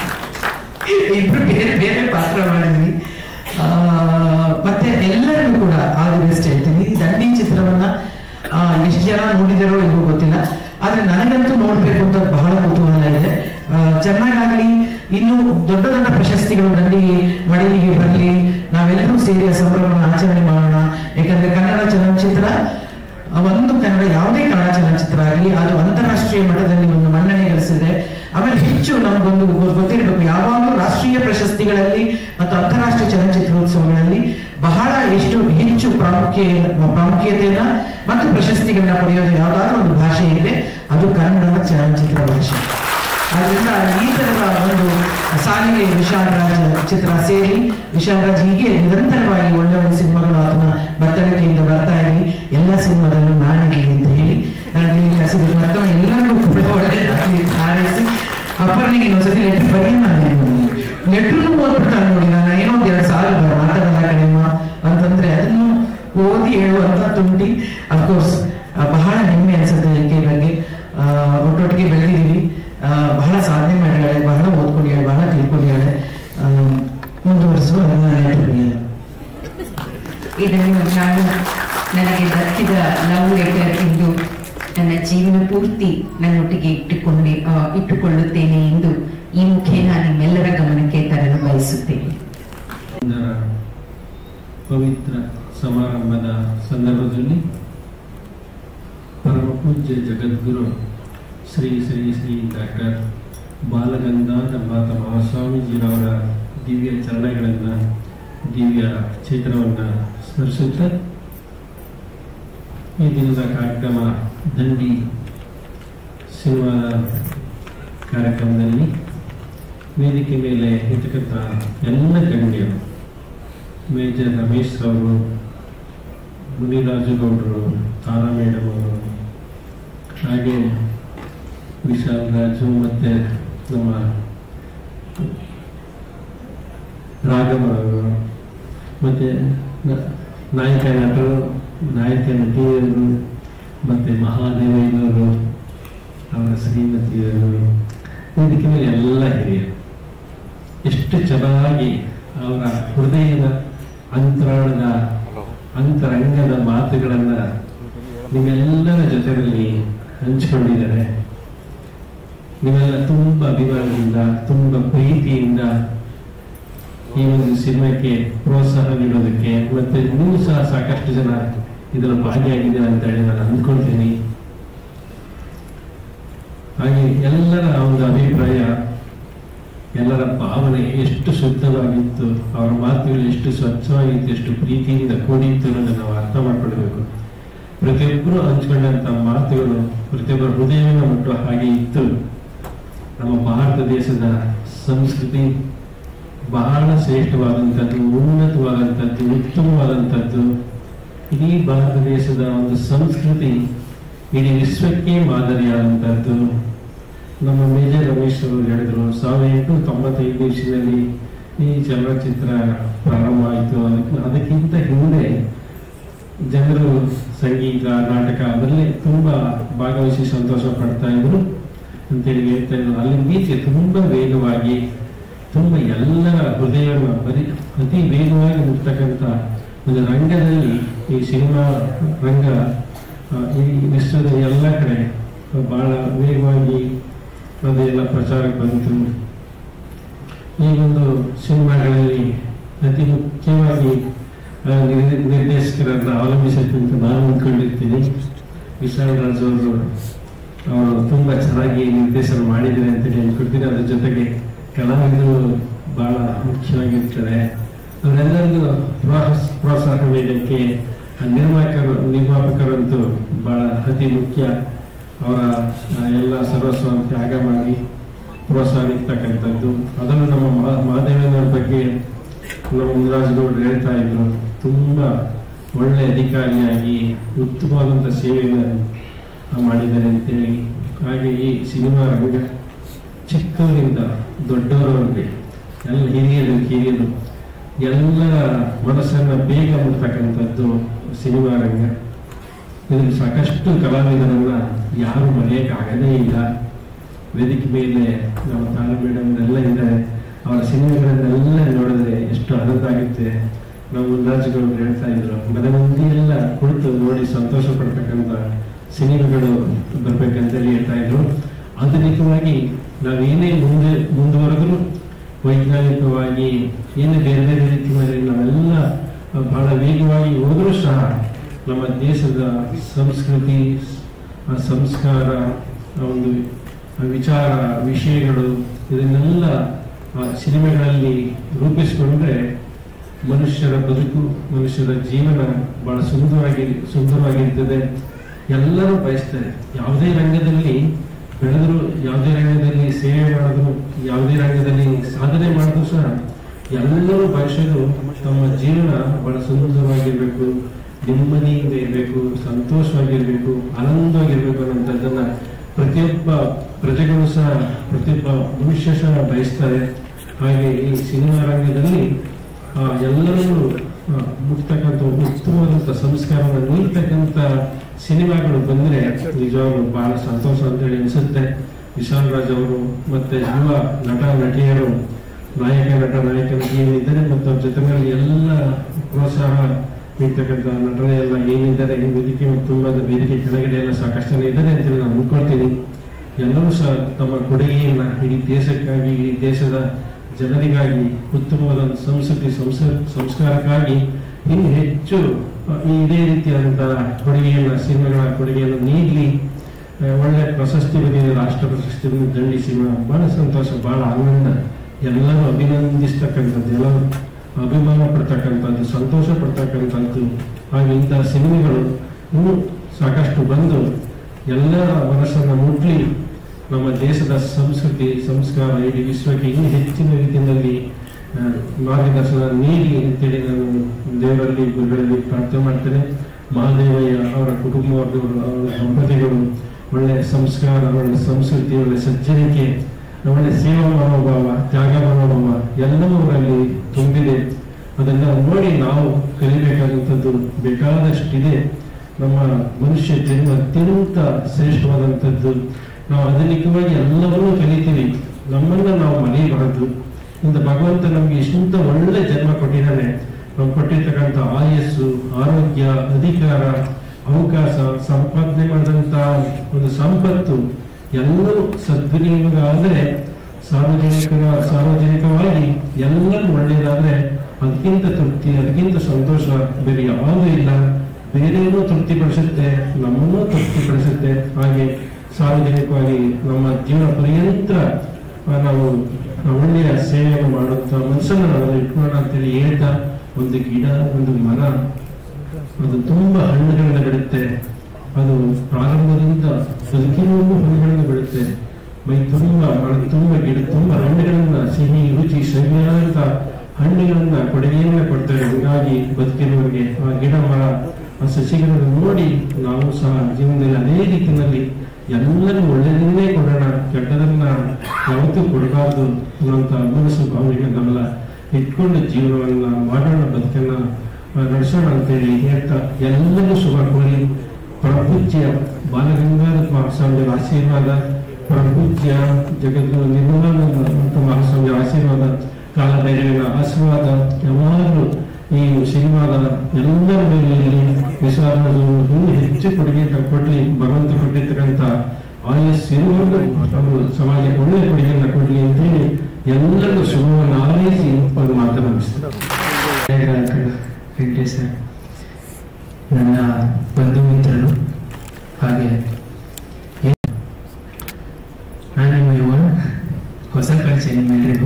[SPEAKER 7] ಇಬ್ರು ಬೇರೆ ಬೇರೆ ಪಾತ್ರ ಮಾಡಿದ್ವಿ ಆ, ಮತ್ತೆ ಎಲ್ಲರಿಗೂ ಕೂಡ ಆಲ್ ದಿ ಬೆಸ್ಟ್ ಹೇಳ್ತೀನಿ ಈ ದಂಡಿ ಚಿತ್ರವನ್ನ ಆ, ಎಷ್ಟು ಜನ ನೋಡಿದಾರೋ ಇಲ್ವೋ ಗೊತ್ತಿಲ್ಲ ಆದ್ರೆ ನನಗಂತೂ ನೋಡ್ಬೇಕು ಅಂತ ಬಹಳ ಕುತೂಹಲ ಇದೆ ಆ, ಚೆನ್ನಾಗಾಗ್ಲಿ ಇನ್ನು ದೊಡ್ಡ ದೊಡ್ಡ ಪ್ರಶಸ್ತಿಗಳು ದಂಡಿ ಮಡಿಲಿಗೆ ಬರಲಿ ನಾವೆಲ್ಲರೂ ಸೇರಿ ಆ ಸಂಭ್ರಮವನ್ನು ಆಚರಣೆ ಮಾಡೋಣ ಯಾಕಂದ್ರೆ ಕನ್ನಡ ಚಲನಚಿತ್ರ ಆ, ಒಂದು ಕನ್ನಡ ಯಾವುದೇ ಕನ್ನಡ ಚಲನಚಿತ್ರ ಆಗಲಿ ಅದು ಅಂತಾರಾಷ್ಟ್ರೀಯ ಮಟ್ಟದಲ್ಲಿ ಒಂದು ಮನ್ನಣೆ ಗಳಿಸಿದೆ ಆಮೇಲೆ ಹೆಚ್ಚು ನಮಗೊಂದು ಗೊ- ಗೊತ್ತಿರಬೇಕು ಯಾವಾಗಲೂ ರಾಷ್ಟ್ರೀಯ ಪ್ರಶಸ್ತಿಗಳಲ್ಲಿ ಮತ್ತು ಅಂತಾರಾಷ್ಟ್ರೀಯ ಚಲನಚಿತ್ರೋತ್ಸವಗಳಲ್ಲಿ ಬಹಳ ಎಷ್ಟು ಹೆಚ್ಚು ಪ್ರಾಮುಖ್ಯ ಪ್ರಾಮುಖ್ಯತೆಯನ್ನ ಮತ್ತು ಪ್ರಶಸ್ತಿಗಳನ್ನ ಪಡೆಯೋದು ಯಾವ್ದಾದ್ರು ಒಂದು ಭಾಷೆ ಇದೆ ಅದು ಕನ್ನಡ ಚಲನಚಿತ್ರ ಭಾಷೆ ಅದರಿಂದ ಈ ತರದ ಒಂದು ಸಾಲಿಗೆ ವಿಶಾಲ್ ರಾಜ್ ಚಿತ್ರ ಸೇರಿ ವಿಶಾಲ್ ರಾಜ್ ಹೀಗೆ ನಿರಂತರವಾಗಿ ಒಳ್ಳೆ ಒಳ್ಳೆ ಸಿನಿಮಾಗಳು ಆತನ ಬತ್ತಳಿಕೆಯಿಂದ ಬರ್ತಾ ಇರಲಿ ಎಲ್ಲ ಸಿನಿಮಾದಲ್ಲೂ ನಾನಿರಲಿ ಅಂತ ಹೇಳಿ ನಾನು ಈ ಹಸಿರು ಮತ್ತೊಮ್ಮೆ ಎಲ್ಲರಿಗೂ ಕೂಡ ಒಳ್ಳೆಯದಾಗಲಿ ಅಂತ ಹಾರೈಸಿ ಅಪ್ಪನಿಗೆ ಇನ್ನೊಂದ್ಸತಿ ಲೆಟರ್ ಬರೀ ನಾನು ಲೆಟ್ರೂ ಓದ್ಬಿಡ್ತಾನೆ ನೋಡಿ ನಾನು ಏನೋ ಒಂದ್ ಎರಡು ಸಾಲ ಮಾತಾಡಲ್ಲ ಕಡಿಮ ಅಂತಂದ್ರೆ ಅದನ್ನು ಓದಿ ಹೇಳುವಂತ ತುಂಟಿ ಅಫ್ಕೋರ್ಸ್ ಬಹಳ ಹೆಮ್ಮೆ ಅನ್ಸುತ್ತೆ ಈಕೆ ಬಗ್ಗೆ ಆ, ಒಟ್ಟೊಟ್ಟಿಗೆ ಬೆಳೆದಿದ್ದೀವಿ ಆ, ಬಹಳ ಸಾಧನೆ ಮಾಡಿದ್ದಾಳೆ ಬಹಳ ಓದ್ಕೊಂಡಿದ್ದಾಳೆ ಬಹಳ ತಿಳ್ಕೊಂಡಿದ್ದಾಳೆ ಆ, ಮುಂದುವರಿಸುವ ನನ್ನ ನೆನಪಿಗೆ
[SPEAKER 1] ಇದನ್ನು ನಾನು ನನಗೆ ದಕ್ಕಿದ ಲವ್ ಲೆಟರ್ ಎಂದು ನನ್ನ ಜೀವನ ಪೂರ್ತಿ ನನ್ನೊಟ್ಟಿಗೆ ಇಟ್ಟುಕೊಂಡೆ ಆ, ಇಟ್ಟುಕೊಳ್ಳುತ್ತೇನೆ ಎಂದು ಈ ಮುಖೇನ ನಿಮ್ಮೆಲ್ಲರ ಗಮನಕ್ಕೆ ತರಲು ಬಯಸುತ್ತೇನೆ
[SPEAKER 8] ಸುಂದರ ಪವಿತ್ರ ಸಮಾರಂಭದ ಸಂದರ್ಭದಲ್ಲಿ ಪರಮ ಪೂಜ್ಯ ಜಗದ್ಗುರು ಶ್ರೀ ಶ್ರೀ ಶ್ರೀ ಡಾಕ್ಟರ್ ಬಾಲಗಂಗಾಧರ ಮಾತ ಮಹಾಸ್ವಾಮೀಜಿರವರ ದಿವ್ಯ ಚರಣಗಳನ್ನು ದಿವ್ಯ ಚಿತ್ರವನ್ನು ಸ್ಮರಿಸುತ್ತಾ ಈ ದಿನದ ಕಾರ್ಯಕ್ರಮ ದಂಡಿ ಸಿನಿಮಾದ ಕಾರ್ಯಕ್ರಮದಲ್ಲಿ ವೇದಿಕೆ ಮೇಲೆ ಇರ್ತಕ್ಕಂಥ ಎಲ್ಲ ಗಣ್ಯರು ಮೇಜರ್ ರಮೇಶ್ ಅವರು ಮುನಿರಾಜು ಗೌಡರು ತಾರಾ ಮೇಡಮ್ ಅವರು ಹಾಗೆ ವಿಶಾಲ್ ರಾಜು ಮತ್ತು ನಮ್ಮ ರಾಘವ ಅವರು ಮತ್ತು ನ- ನಾಯಕ ನಟರು ನಾಯಕ ನಟಿಯರು ಮತ್ತು ಮಹಾದೇವಯ್ಯನವರು ಅವರ ಶ್ರೀಮತಿಯರು ವೇದಿಕೆ ಮೇಲೆ ಎಲ್ಲ ಹಿರಿಯರು ಎಷ್ಟು ಚೆನ್ನಾಗಿ ಅವರ ಹೃದಯದ ಅಂತರಾಳದ ಅಂತರಂಗದ ಮಾತುಗಳನ್ನ ನಿಮ್ಮೆಲ್ಲರ ಜೊತೆಯಲ್ಲಿ ಹಂಚಿಕೊಂಡಿದ್ದಾರೆ ನೀವೆಲ್ಲ ತುಂಬ ಅಭಿಮಾನದಿಂದ ತುಂಬ ಪ್ರೀತಿಯಿಂದ ಈ ಒಂದು ಸಿನಿಮಾಕ್ಕೆ ಪ್ರೋತ್ಸಾಹ ನೀಡೋದಕ್ಕೆ ಮತ್ತೆ ನೀವು ಸಹ ಸಾಕಷ್ಟು ಜನ ಇದರ ಭಾಗಿಯಾಗಿದ್ದೀರ ಅಂತ ಹೇಳಿ ನಾನು ಅಂದ್ಕೊಳ್ತೀನಿ ಹಾಗೆ ಎಲ್ಲರ ಒಂದು ಅಭಿಪ್ರಾಯ ಎಲ್ಲರ ಭಾವನೆ ಎಷ್ಟು ಶುದ್ಧವಾಗಿತ್ತು ಅವರ ಮಾತುಗಳು ಎಷ್ಟು ಸ್ವಚ್ಛವಾಗಿತ್ತು ಎಷ್ಟು ಪ್ರೀತಿಯಿಂದ ಕೂಡಿತ್ತು ಅನ್ನೋದನ್ನು ನಾವು ಅರ್ಥ ಮಾಡ್ಕೊಳ್ಬೇಕು ಪ್ರತಿಯೊಬ್ಬರು ಹಂಚ್ಕೊಂಡಂತ ಮಾತುಗಳು ಪ್ರತಿಯೊಬ್ಬರ ಹೃದಯವನ್ನು ಮುಟ್ಟುವ ಹಾಗೆ ಇತ್ತು ನಮ್ಮ ಭಾರತ ದೇಶದ ಸಂಸ್ಕೃತಿ ಬಹಳ ಶ್ರೇಷ್ಠವಾದಂಥದ್ದು ಉನ್ನತವಾದಂಥದ್ದು ಉತ್ತಮವಾದಂಥದ್ದು ಇಡೀ ಭಾರತ ದೇಶದ ಒಂದು ಸಂಸ್ಕೃತಿ ಇಡೀ ವಿಶ್ವಕ್ಕೆ ಮಾದರಿಯಾದಂಥದ್ದು ನಮ್ಮ ಮೇಜರ್ ರಮೇಶ್ ಅವರು ಹೇಳಿದರು ಸಾವಿರದ ಎಂಟುನೂರ ತೊಂಬತ್ತೈದು ಇಸ್ವಿಯಲ್ಲಿ ಈ ಚಲನಚಿತ್ರ ಪ್ರಾರಂಭವಾಯಿತು ಅದಕ್ಕೆ ಅದಕ್ಕಿಂತ ಹಿಂದೆ ಜನರು ಸಂಗೀತ ನಾಟಕ ಅದರಲ್ಲಿ ತುಂಬಾ ಭಾಗವಹಿಸಿ ಸಂತೋಷ ಪಡ್ತಾ ಇದ್ರು ಅಂತೇಳಿ ಹೇಳ್ತಾ ಇದ್ರು ಅಲ್ಲಿ ಬೀಚೆ ತುಂಬಾ ವೇಗವಾಗಿ ತುಂಬ ಎಲ್ಲರ ಹೃದಯವನ್ನು ಬರೀ ಅತಿ ವೇಗವಾಗಿ ಮುಟ್ತಕ್ಕಂಥ ಒಂದು ರಂಗದಲ್ಲಿ ಈ ಸಿನಿಮಾ ರಂಗ ಆ, ಈ ವಿಶ್ವದ ಎಲ್ಲ ಕಡೆ ಬಹಳ ವೇಗವಾಗಿ ಅದೆಲ್ಲ ಪ್ರಚಾರಕ್ಕೆ ಬಂತು ಈ ಒಂದು ಸಿನಿಮಾಗಳಲ್ಲಿ ಅತಿ ಮುಖ್ಯವಾಗಿ ಆ, ನಿರ್- ನಿರ್ದೇಶಕರನ್ನ ಅವಲಂಬಿಸುತ್ತೆ ಅಂತ ನಾನು ಅಂದ್ಕೊಂಡಿರ್ತೀನಿ ವಿಶಾಲ್ ರಾಜ್ ಅವರು ಅವರು ತುಂಬಾ ಚೆನ್ನಾಗಿ ನಿರ್ದೇಶನ ಮಾಡಿದ್ದಾರೆ ಅಂತೇಳಿ ಅಂದ್ಕೊಳ್ತೀನಿ ಅದ್ರ ಜೊತೆಗೆ ಕಲಾವಿದರು ಬಹಳ ಮುಖ್ಯವಾಗಿರ್ತಾರೆ ಅವರೆಲ್ಲರಿಗೂ ಪ್ರೋತ್ಸಾಹ ಪ್ರೋತ್ಸಾಹ ನೀಡಲಿಕ್ಕೆ ಆ ನಿರ್ಮಾಪಕರು ನಿರ್ಮಾಪಕರಂತೂ ಬಹಳ ಅತಿ ಮುಖ್ಯ ಅವರ ಆ, ಎಲ್ಲ ಸರ್ವಸ್ವ ತ್ಯಾಗ ಮಾಡಿ ಪ್ರೋತ್ಸಾಹ ನೀಡ್ತಕ್ಕಂಥದ್ದು ಅದನ್ನು ನಮ್ಮ ಮಹಾ- ಮಹಾದೇವನವರ ಬಗ್ಗೆ ನಮ್ಮ ಮುನಿರಾಜಗೌಡರು ಹೇಳ್ತಾ ಇದ್ರು ತುಂಬಾ ಒಳ್ಳೆ ಅಧಿಕಾರಿಯಾಗಿ ಉತ್ತಮವಾದಂಥ ಸೇವೆಯನ್ನು ಮಾಡಿದ್ದಾರೆ ಅಂತೇಳಿ ಹಾಗೆ ಈ ಸಿನಿಮಾ ರಂಗ ಚಿಕ್ಕವರಿಂದ ದೊಡ್ಡವರವರೆಗೆ ಎಲ್ಲ ಹಿರಿಯರು ಕಿರಿಯರು ಎಲ್ಲರ ಮನಸ್ಸನ್ನ ಬೇಗ ಮುಟ್ತಕ್ಕಂಥದ್ದು ಸಿನಿಮಾ ರಂಗ ಇದರಲ್ಲಿ ಸಾಕಷ್ಟು ಕಲಾವಿದರನ್ನ ಯಾರು ಮರೆಯಕ್ಕಾಗದೇ ಇಲ್ಲ ವೇದಿಕೆ ಮೇಲೆ ನಮ್ಮ ತಾರ ಮೇಡಮ್ ಎಲ್ಲ ಇದ್ದಾರೆ ಅವರ ಸಿನಿಮಾಗಳನ್ನೆಲ್ಲ ನೋಡಿದ್ರೆ ಎಷ್ಟು ಆನಂದ ಆಗುತ್ತೆ ನಾವು ಮುನ್ರಾಜುಗಳು ಹೇಳ್ತಾ ಇದ್ರು ಮನೆ ಮಂದಿ ಎಲ್ಲ ಕುಳಿತು ನೋಡಿ ಸಂತೋಷ ಪಡ್ತಕ್ಕಂಥ ಸಿನಿಮಾಗಳು ಬರ್ಬೇಕಂತೇಳಿ ಹೇಳ್ತಾ ಇದ್ರು ಆಧುನಿಕವಾಗಿ ನಾವೇನೇ ಮುಂದೆ ಮುಂದುವರೆದ್ರು ವೈಜ್ಞಾನಿಕವಾಗಿ ಏನೇ ಬೇರೆ ಬೇರೆ ರೀತಿ ಮಾಡಿ ನಾವೆಲ್ಲ ಬಹಳ ವೇಗವಾಗಿ ಹೋದರೂ ಸಹ ನಮ್ಮ ದೇಶದ ಸಂಸ್ಕೃತಿ ಆ ಸಂಸ್ಕಾರ ಆ ಒಂದು ವಿಚಾರ ವಿಷಯಗಳು ಇದನ್ನೆಲ್ಲ ಆ ಸಿನಿಮೆಗಳಲ್ಲಿ ರೂಪಿಸಿಕೊಂಡ್ರೆ ಮನುಷ್ಯರ ಬದುಕು ಮನುಷ್ಯರ ಜೀವನ ಬಹಳ ಸುಂದರವಾಗಿ ಸುಂದರವಾಗಿರ್ತದೆ ಎಲ್ಲರೂ ಬಯಸ್ತಾರೆ ಯಾವುದೇ ರಂಗದಲ್ಲಿ ಬೆಳೆದ್ರು ಯಾವುದೇ ರಂಗದಲ್ಲಿ ಸೇವೆ ಮಾಡಿದ್ರು ಯಾವುದೇ ರಂಗದಲ್ಲಿ ಸಾಧನೆ ಮಾಡಿದ್ರು ಸಹ ಎಲ್ಲರೂ ಬಯಸೋದು ತಮ್ಮ ಜೀವನ ಬಹಳ ಸುಂದರವಾಗಿರ್ಬೇಕು ನೆಮ್ಮದಿಯಿಂದ ಇರಬೇಕು ಸಂತೋಷವಾಗಿರ್ಬೇಕು ಆನಂದವಾಗಿರ್ಬೇಕು ಅನ್ನೋಂಥದ್ದನ್ನ ಪ್ರತಿಯೊಬ್ಬ ಪ್ರಜೆಗಳು ಸಹ ಪ್ರತಿಯೊಬ್ಬ ಮನುಷ್ಯ ಸಹ ಬಯಸ್ತಾರೆ ಹಾಗೆ ಈ ಸಿನಿಮಾ ರಂಗದಲ್ಲಿ ಆ, ಎಲ್ಲರೂ ಆ, ಮುಟ್ತಕ್ಕಂಥ ಒಂದು ಉತ್ತಮವಾದಂಥ ಸಂಸ್ಕಾರವನ್ನು ನೀಡ್ತಕ್ಕಂಥ ಸಿನಿಮಾಗಳು ಬಂದ್ರೆ ನಿಜವಾಗ್ಲೂ ಬಹಳ ಸಂತೋಷ ಅಂತೇಳಿ ಅನಿಸುತ್ತೆ ವಿಶಾಲ್ ರಾಜ್ ಅವರು ಮತ್ತೆ ಯುವ ನಟ ನಟಿಯರು ನಾಯಕ ನಟ ನಾಯಕ ನಟಿಯರಿದ್ದಾರೆ ಮತ್ತು ಅವ್ರ ಜೊತೆಗಳಲ್ಲಿ ಎಲ್ಲ ಪ್ರೋತ್ಸಾಹ ನೀಡ್ತಕ್ಕಂಥ ನಟನೆ ಎಲ್ಲ ಏನಿದ್ದಾರೆ ಈ ವೇದಿಕೆ ಮತ್ತು ತುಂಬಾದ ವೇದಿಕೆ ಕೆಳಗಡೆ ಎಲ್ಲ ಸಾಕಷ್ಟು ಜನ ಇದ್ದಾರೆ ಅಂತೇಳಿ ನಾನು ಅನ್ಕೊಳ್ತೀನಿ ಎಲ್ಲರೂ ಸಹ ತಮ್ಮ ಕೊಡುಗೆಯನ್ನ ಇಡೀ ದೇಶಕ್ಕಾಗಿ ಇಡೀ ದೇಶದ ಜನರಿಗಾಗಿ ಉತ್ತಮವಾದ ಸಂಸ್ಕೃತಿ ಸಂಸ- ಸಂಸ್ಕಾರಕ್ಕಾಗಿ ಇನ್ನು ಹೆಚ್ಚು ಆ, ಇದೇ ರೀತಿಯಾದಂತಹ ಕೊಡುಗೆಯನ್ನ ಸಿನಿಮಾಗಳ ಕೊಡುಗೆಯನ್ನು ನೀಡಲಿ ಆ, ಒಳ್ಳೆ ಪ್ರಶಸ್ತಿ ಬಂದಿದೆ ರಾಷ್ಟ್ರ ಪ್ರಶಸ್ತಿಯನ್ನು ದಂಡಿಸಿ ಬಹಳ ಸಂತೋಷ ಬಹಳ ಆನಂದ ಎಲ್ಲರೂ ಅಭಿನಂದಿಸ್ತಕ್ಕಂಥದ್ದು ಎಲ್ಲರೂ ಅಭಿಮಾನ ಪಡ್ತಕ್ಕಂಥದ್ದು ಸಂತೋಷ ಪಡ್ತಕ್ಕಂಥದ್ದು ಹಾಗೆ ಇಂತಹ ಸಿನಿಮೆಗಳು ಇನ್ನೂ ಸಾಕಷ್ಟು ಬಂದು ಎಲ್ಲರ ಮನಸ್ಸನ್ನು ಮುಟ್ಲಿ ನಮ್ಮ ದೇಶದ ಸಂಸ್ಕೃತಿ ಸಂಸ್ಕಾರ ಇಡೀ ವಿಶ್ವಕ್ಕೆ ಇನ್ನೂ ಹೆಚ್ಚಿನ ರೀತಿಯಲ್ಲಿ ಆ, ಮಾರ್ಗದರ್ಶನ ನೀಡಿ ಅಂತೇಳಿ ನಾನು ದೇವರಲ್ಲಿ ಗುರುಗಳಲ್ಲಿ ಪ್ರಾರ್ಥನೆ ಮಾಡ್ತೇನೆ ಮಹಾದೇವಯ್ಯ ಅವರ ಕುಟುಂಬ ವರ್ಗಗಳು ಅವರ ದಂಪತಿಗಳು ಒಳ್ಳೆ ಸಂಸ್ಕಾರ ಒಳ್ಳೆ ಸಂಸ್ಕೃತಿ ಒಳ್ಳೆ ಸಜ್ಜನಿಕೆ ಒಳ್ಳೆ ಸೇವಾ ಮನೋಭಾವ ತ್ಯಾಗ ಮನೋಭಾವ ಎಲ್ಲವೂ ಅವರಲ್ಲಿ ತುಂಬಿದೆ ಅದನ್ನ ನೋಡಿ ನಾವು ಕಲಿಬೇಕಾದಂಥದ್ದು ಬೇಕಾದಷ್ಟಿದೆ ನಮ್ಮ ಮನುಷ್ಯ ಜನ್ಮ ಅತ್ಯಂತ ಶ್ರೇಷ್ಠವಾದಂಥದ್ದು ನಾವು ಆಧುನಿಕವಾಗಿ ಎಲ್ಲವನ್ನೂ ಕಲಿತೀವಿ ನಮ್ಮನ್ನ ನಾವು ಮರೆಯಬಾರದು ಇಂದ ಭಗವಂತ ನಮ್ಗೆ ಇಷ್ಟಂತ ಒಳ್ಳೆ ಜನ್ಮ ಕೊಟ್ಟಿದ್ದಾನೆ ನಾವು ಕೊಟ್ಟಿರ್ತಕ್ಕಂಥ ಆಯಸ್ಸು ಆರೋಗ್ಯ ಅಧಿಕಾರ ಅವಕಾಶ ಸಂಪಾದನೆ ಮಾಡಿದಂತ ಒಂದು ಸಂಪತ್ತು ಎಲ್ಲವೂ ಸದ್ವಿನಿಯೋಗ ಆದ್ರೆ ಸಾರ್ವಜನಿಕ ಸಾರ್ವಜನಿಕವಾಗಿ ಎಲ್ಲರೂ ಒಳ್ಳೆಯದಾದ್ರೆ ಅದಕ್ಕಿಂತ ತೃಪ್ತಿ ಅದಕ್ಕಿಂತ ಸಂತೋಷ ಬೇರೆ ಯಾವುದೂ ಇಲ್ಲ ಬೇರೆಯೂ ತೃಪ್ತಿಪಡಿಸುತ್ತೆ ನಮ್ಮನ್ನೂ ತೃಪ್ತಿಪಡಿಸುತ್ತೆ ಹಾಗೆ ಸಾರ್ವಜನಿಕವಾಗಿ ನಮ್ಮ ಜೀವನ ಪರ್ಯಂತ ಆ, ನಾವು ಒಳ್ಳೆಯ ಸೇವೆಯನ್ನು ಮಾಡುತ್ತ ಮನಸ್ಸನ್ನು ನಾವು ಇಟ್ಕೊಳ್ಳೋಣ ಅಂತೇಳಿ ಹೇಳ್ತಾ ಒಂದು ಗಿಡ ಒಂದು ಮರ ಅದು ತುಂಬಾ ಹಣ್ಣುಗಳನ್ನ ಬಿಡುತ್ತೆ ಅದು ಪ್ರಾರಂಭದಿಂದ ಬದುಕಿನವರೆಗೂ ಹಣ್ಣುಗಳನ್ನು ಬಿಡುತ್ತೆ ಮೈ ತುಂಬ ಮನ ತುಂಬ ಗಿಡ ತುಂಬ ಹಣ್ಣುಗಳನ್ನ ಸಿಹಿ ರುಚಿ ಸರಿಯಾದಂತ ಹಣ್ಣುಗಳನ್ನ ಕೊಡುಗೆಯನ್ನ ಕೊಡ್ತಾರೆ ಹೀಗಾಗಿ ಬದುಕಿನವರಿಗೆ ಆ ಗಿಡ ಮರ ಆ ಸಸಿಗಳನ್ನು ನೋಡಿ ನಾವು ಸಹ ಜೀವನದಲ್ಲಿ ಅದೇ ರೀತಿಯಲ್ಲಿ ಎಲ್ಲರೂ ಒಳ್ಳೆಯದನ್ನೇ ಕೊಡೋಣ ಕೆಟ್ಟದನ್ನ ಯಾವತ್ತೂ ಕೊಡಬಾರ್ದು ಅನ್ನುವಂತ ಮನಸ್ಸು ಭಾವನೆಗಳನ್ನೆಲ್ಲ ಇಟ್ಕೊಂಡು ಜೀವನವನ್ನ ಮಾಡೋಣ ಬದುಕನ್ನ ಆ, ನಡೆಸೋಣ ಅಂತೇಳಿ ಹೇಳ್ತಾ ಎಲ್ಲರಿಗೂ ಶುಭ ಕೋರಿ ಪ್ರಪೂಜ್ಯ ಬಾಲಗಂಗಾಧರ ಮಹಾಸ್ವಾಮಿಯವರ ಆಶೀರ್ವಾದ ಪ್ರಪೂಜ್ಯ ಜಗದ್ಗುರು ನಿರ್ಮಲಾನಂದ ಮತ್ತು ಮಹಾಸ್ವಾಮಿಯ ಆಶೀರ್ವಾದ ಕಾಲಭೈರವಿನ ಆಶೀರ್ವಾದ ಯಾವಾಗಲೂ ಈ ಸಿನಿಮಾದ ಎಲ್ಲರ ಮೇಲೆ ವಿಶ್ವಾಸಗಳು ಇನ್ನೂ ಹೆಚ್ಚು ಕೊಡುಗೆ ಕೊಡ್ಲಿ ಭಗವಂತ ಕೊಟ್ಟಿರ್ತಕ್ಕಂಥ ಆಯಸ್ಸಿರುವಾಗ ಅವರು ಸಮಾಜಕ್ಕೆ ಒಳ್ಳೆಯ ಕೊಡುಗೆಯನ್ನು ಕೊಡ್ಲಿ ಅಂತೇಳಿ ಎಲ್ಲರಿಗೂ ಶುಭವನ್ನು ಆರೈಸಿ ಒಂದು ಮಾತನ್ನು ಮುಗಿಸ್ತಾರೆ
[SPEAKER 9] ವೆಂಕಟೇಶ್ ಸರ್ ನನ್ನ ಬಂಧು ಮಿತ್ರರು ಹಾಗೆ ಏನ್- ನಾನು ನಿಮ್ಮ ಯುವ ಹೊಸ ಕಳಚೆ ನಿಮ್ಮೆಲ್ಲರಿಗೂ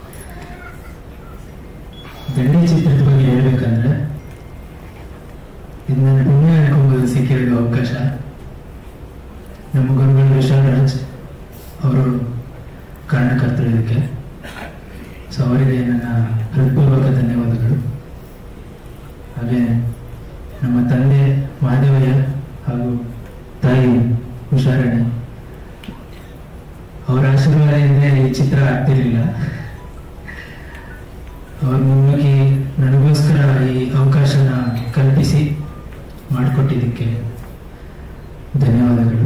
[SPEAKER 9] ದಂಡಿ ಚಿತ್ರದ ಬಗ್ಗೆ ಹೇಳ್ಬೇಕಂದ್ರೆ ಇದು ನನ್ನ ಪುಣ್ಯ ಅನ್ಕೊಂಬೋದು ಸಿಕ್ಕಿರೋ ಅವಕಾಶ ನಮ್ಮ ಗುರುಗಳು ವಿಶಾಲರಾಜ್ ಅವರು ಕಾರಣಕರ್ತರು ಇದಕ್ಕೆ ಸೊ ಅವರಿಗೆ ನನ್ನ ಹೃತ್ಪೂರ್ವಕ ಧನ್ಯವಾದಗಳು ಹಾಗೆ ನಮ್ಮ ತಂದೆ ಮಹಾದೇವಯ್ಯ ಹಾಗೂ ತಾಯಿ ಹುಷಾರಣೆ ಅವರ ಆಶೀರ್ವಾದದಿಂದ ಈ ಚಿತ್ರ ಆಗ್ತಿರ್ಲಿಲ್ಲ ಅವ್ರ ಮುನ್ನುಗ್ಗಿ ನನಗೋಸ್ಕರ ಈ ಅವಕಾಶನ ಕಲ್ಪಿಸಿ ಮಾಡಿಕೊಟ್ಟಿದ್ದಕ್ಕೆ ಧನ್ಯವಾದಗಳು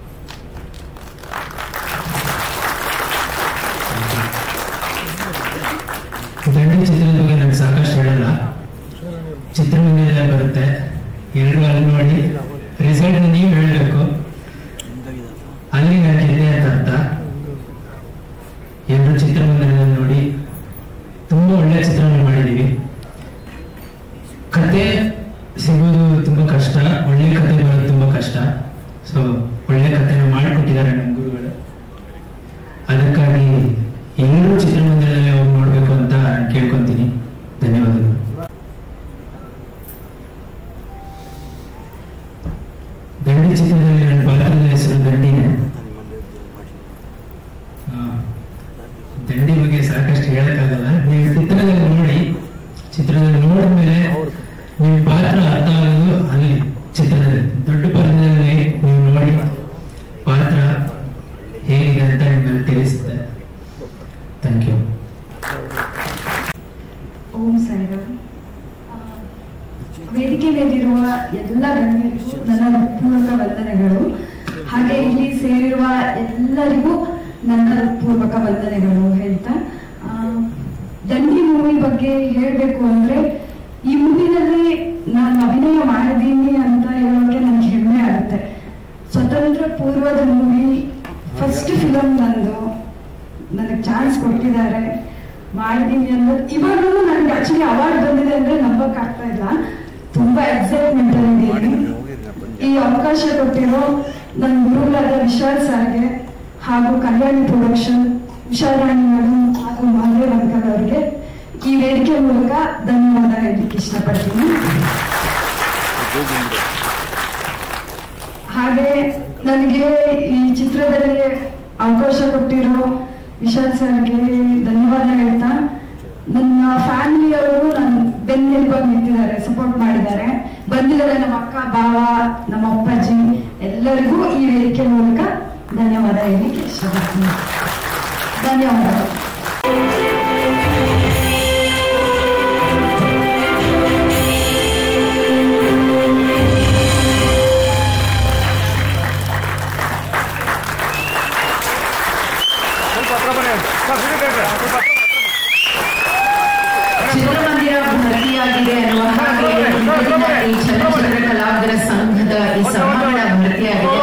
[SPEAKER 9] ದಂಡಿ ಚಿತ್ರದ ಬಗ್ಗೆ ನನಗೆ ಸಾಕಷ್ಟು ಹೇಳಲ್ಲ ಚಿತ್ರಮಂದಿರದಲ್ಲಿ ಬರುತ್ತೆ ಎರಡು ಅಲ್ಲಿ ನೋಡಿ ರಿಸಲ್ಟ್ ನೀವು ಹೇಳಬೇಕು ಅಲ್ಲಿ ನಾನು ಇದೆ ಅಂತ ಅರ್ಥ ಎರಡು ಚಿತ್ರಮಂದಿರದಲ್ಲಿ ನೋಡಿ ತುಂಬಾ ಒಳ್ಳೆ ಚಿತ್ರಣ ಮಾಡಿದೀವಿ ಕತೆ ಸಿಗೋದು ತುಂಬಾ ಕಷ್ಟ ಒಳ್ಳೆ ಕತೆ ಬರೋದು ತುಂಬಾ ಕಷ್ಟ ಸೊ ಒಳ್ಳೆ ಕಥೆನ ಮಾಡಿಕೊಟ್ಟಿದ್ದಾರೆ ನಮ್ಮ ಗುರುಗಳು ಈ ಚಿತ್ರದಲ್ಲಿ ನನ್ನ ಪಾತ್ರದ ಹೆಸರು ದಂಡಿನೇ ಆ, ದಂಡಿ ಬಗ್ಗೆ ಸಾಕಷ್ಟು ಹೇಳಕ್ಕಾಗಲ್ಲ ನೀವು ಚಿತ್ರದಲ್ಲಿ ನೋಡಿ ಚಿತ್ರದಲ್ಲಿ ನೋಡಿದ್ಮೇಲೆ ನಿಮ್ಮ ಪಾತ್ರ ಅರ್ಥ ಆಗೋದು ಅಲ್ಲಿ ಚಿತ್ರದಲ್ಲಿ ದೊಡ್ಡ ಪರದೆಯಲ್ಲಿ ನೀವು ನೋಡಿ ಪಾತ್ರ ಹೇಗಿದೆ ಅಂತ ನಿಮ್ಮಲ್ಲಿ ತಿಳಿಸುತ್ತೆ ಥ್ಯಾಂಕ್ ಯು
[SPEAKER 10] ಓಂ ಸಾಯಿರಾಮ್ ಆ, ವೇದಿಕೆ ಮೇಲಿರುವ ಎಲ್ಲ ಗಣ್ಯರಿಗೂ ನನ್ನ ಪೂರ್ವಕ ವಂದನೆಗಳು ಹಾಗೆ ಇಲ್ಲಿ ಸೇರಿರುವ ಎಲ್ಲರಿಗೂ ನನ್ನ ಪೂರ್ವಕ ವಂದನೆಗಳು ಹೇಳ್ತಾ ಆ, ದಂಡಿ ಮೂವಿ ಬಗ್ಗೆ ಹೇಳಬೇಕು ಅಂದ್ರೆ ಈ ಮೂವಿನಲ್ಲಿ ನಾನು ಅಭಿನಯ ಮಾಡಿದ್ದೀನಿ ಅಂತ ಹೇಳೋಕೆ ನನಗೆ ಹೆಮ್ಮೆ ಆಗುತ್ತೆ ಸ್ವತಂತ್ರ ಪೂರ್ವದ ಮೂವಿ ಫಸ್ಟ್ ಫಿಲಮ್ ನಂದು ನನಗೆ ಚಾನ್ಸ್ ಕೊಟ್ಟಿದ್ದಾರೆ ಮಾಡಿದೀನಿ ಅನ್ನೋದು ಇವಾಗಲೂ ನನಗೆ ಆಕ್ಚುಲಿ ಅವಾರ್ಡ್ ಬಂದಿದೆ ಅಂದ್ರೆ ನಂಬಕ್ ಆಗ್ತಾ ಇಲ್ಲ ತುಂಬಾ ಎಕ್ಸೈಟ್ಮೆಂಟ್ ಇದ್ದೀನಿ ಈ ಅವಕಾಶ ಕೊಟ್ಟಿರೋ ನನ್ನ ಗುರುಗಳಾದ ವಿಶಾಲ್ ಸರ್ಗೆ ಹಾಗೂ ಕಲ್ಯಾಣಿ ಪ್ರೊಡಕ್ಷನ್ ವಿಶಾಲಾಣಿ ಮೇಡಮ್ ಹಾಗೂ ಮಹದೇವ್ ಅಂಕಲ್ ಅವರಿಗೆ ಈ ವೇದಿಕೆ ಮೂಲಕ ಧನ್ಯವಾದ ಹೇಳಲಿಕ್ಕೆ ಇಷ್ಟಪಡ್ತೀನಿ ಹಾಗೆ ನನಗೆ ಈ ಚಿತ್ರದಲ್ಲಿ ಅವಕಾಶ ಕೊಟ್ಟಿರೋ ವಿಶಾಲ್ ಸರ್ಗೆ ಧನ್ಯವಾದ ಹೇಳ್ತಾ ನನ್ನ ಫ್ಯಾಮಿಲಿಯವರು ನನ್ನ ಬೆನ್ನೆಲುಬಾಗಿ ನಿಂತಿದ್ದಾರೆ ಸಪೋರ್ಟ್ ಮಾಡಿದ್ದಾರೆ ಬಂದಿದ್ದಾರೆ ನಮ್ಮ ಅಕ್ಕ ಭಾವ ನಮ್ಮ ಅಪ್ಪಾಜಿ ಎಲ್ಲರಿಗೂ ಈ ವೇದಿಕೆ ಮೂಲಕ ಧನ್ಯವಾದ ಹೇಳಲಿಕ್ಕೆ ಇಷ್ಟಪಡ್ತೀನಿ ಧನ್ಯವಾದಗಳು
[SPEAKER 1] ಚಿತ್ರಮಂದಿರ ಭರ್ತಿಯಾಗಿದೆ ಅನ್ನುವ ಹಾಗೆ ಇಂದಿನ ಈ ಚಲನಚಿತ್ರ ಕಲಾವಿದರ ಸಂಘದ ಈ ಸಭಾಂಗಣ ಭರ್ತಿಯಾಗಿದೆ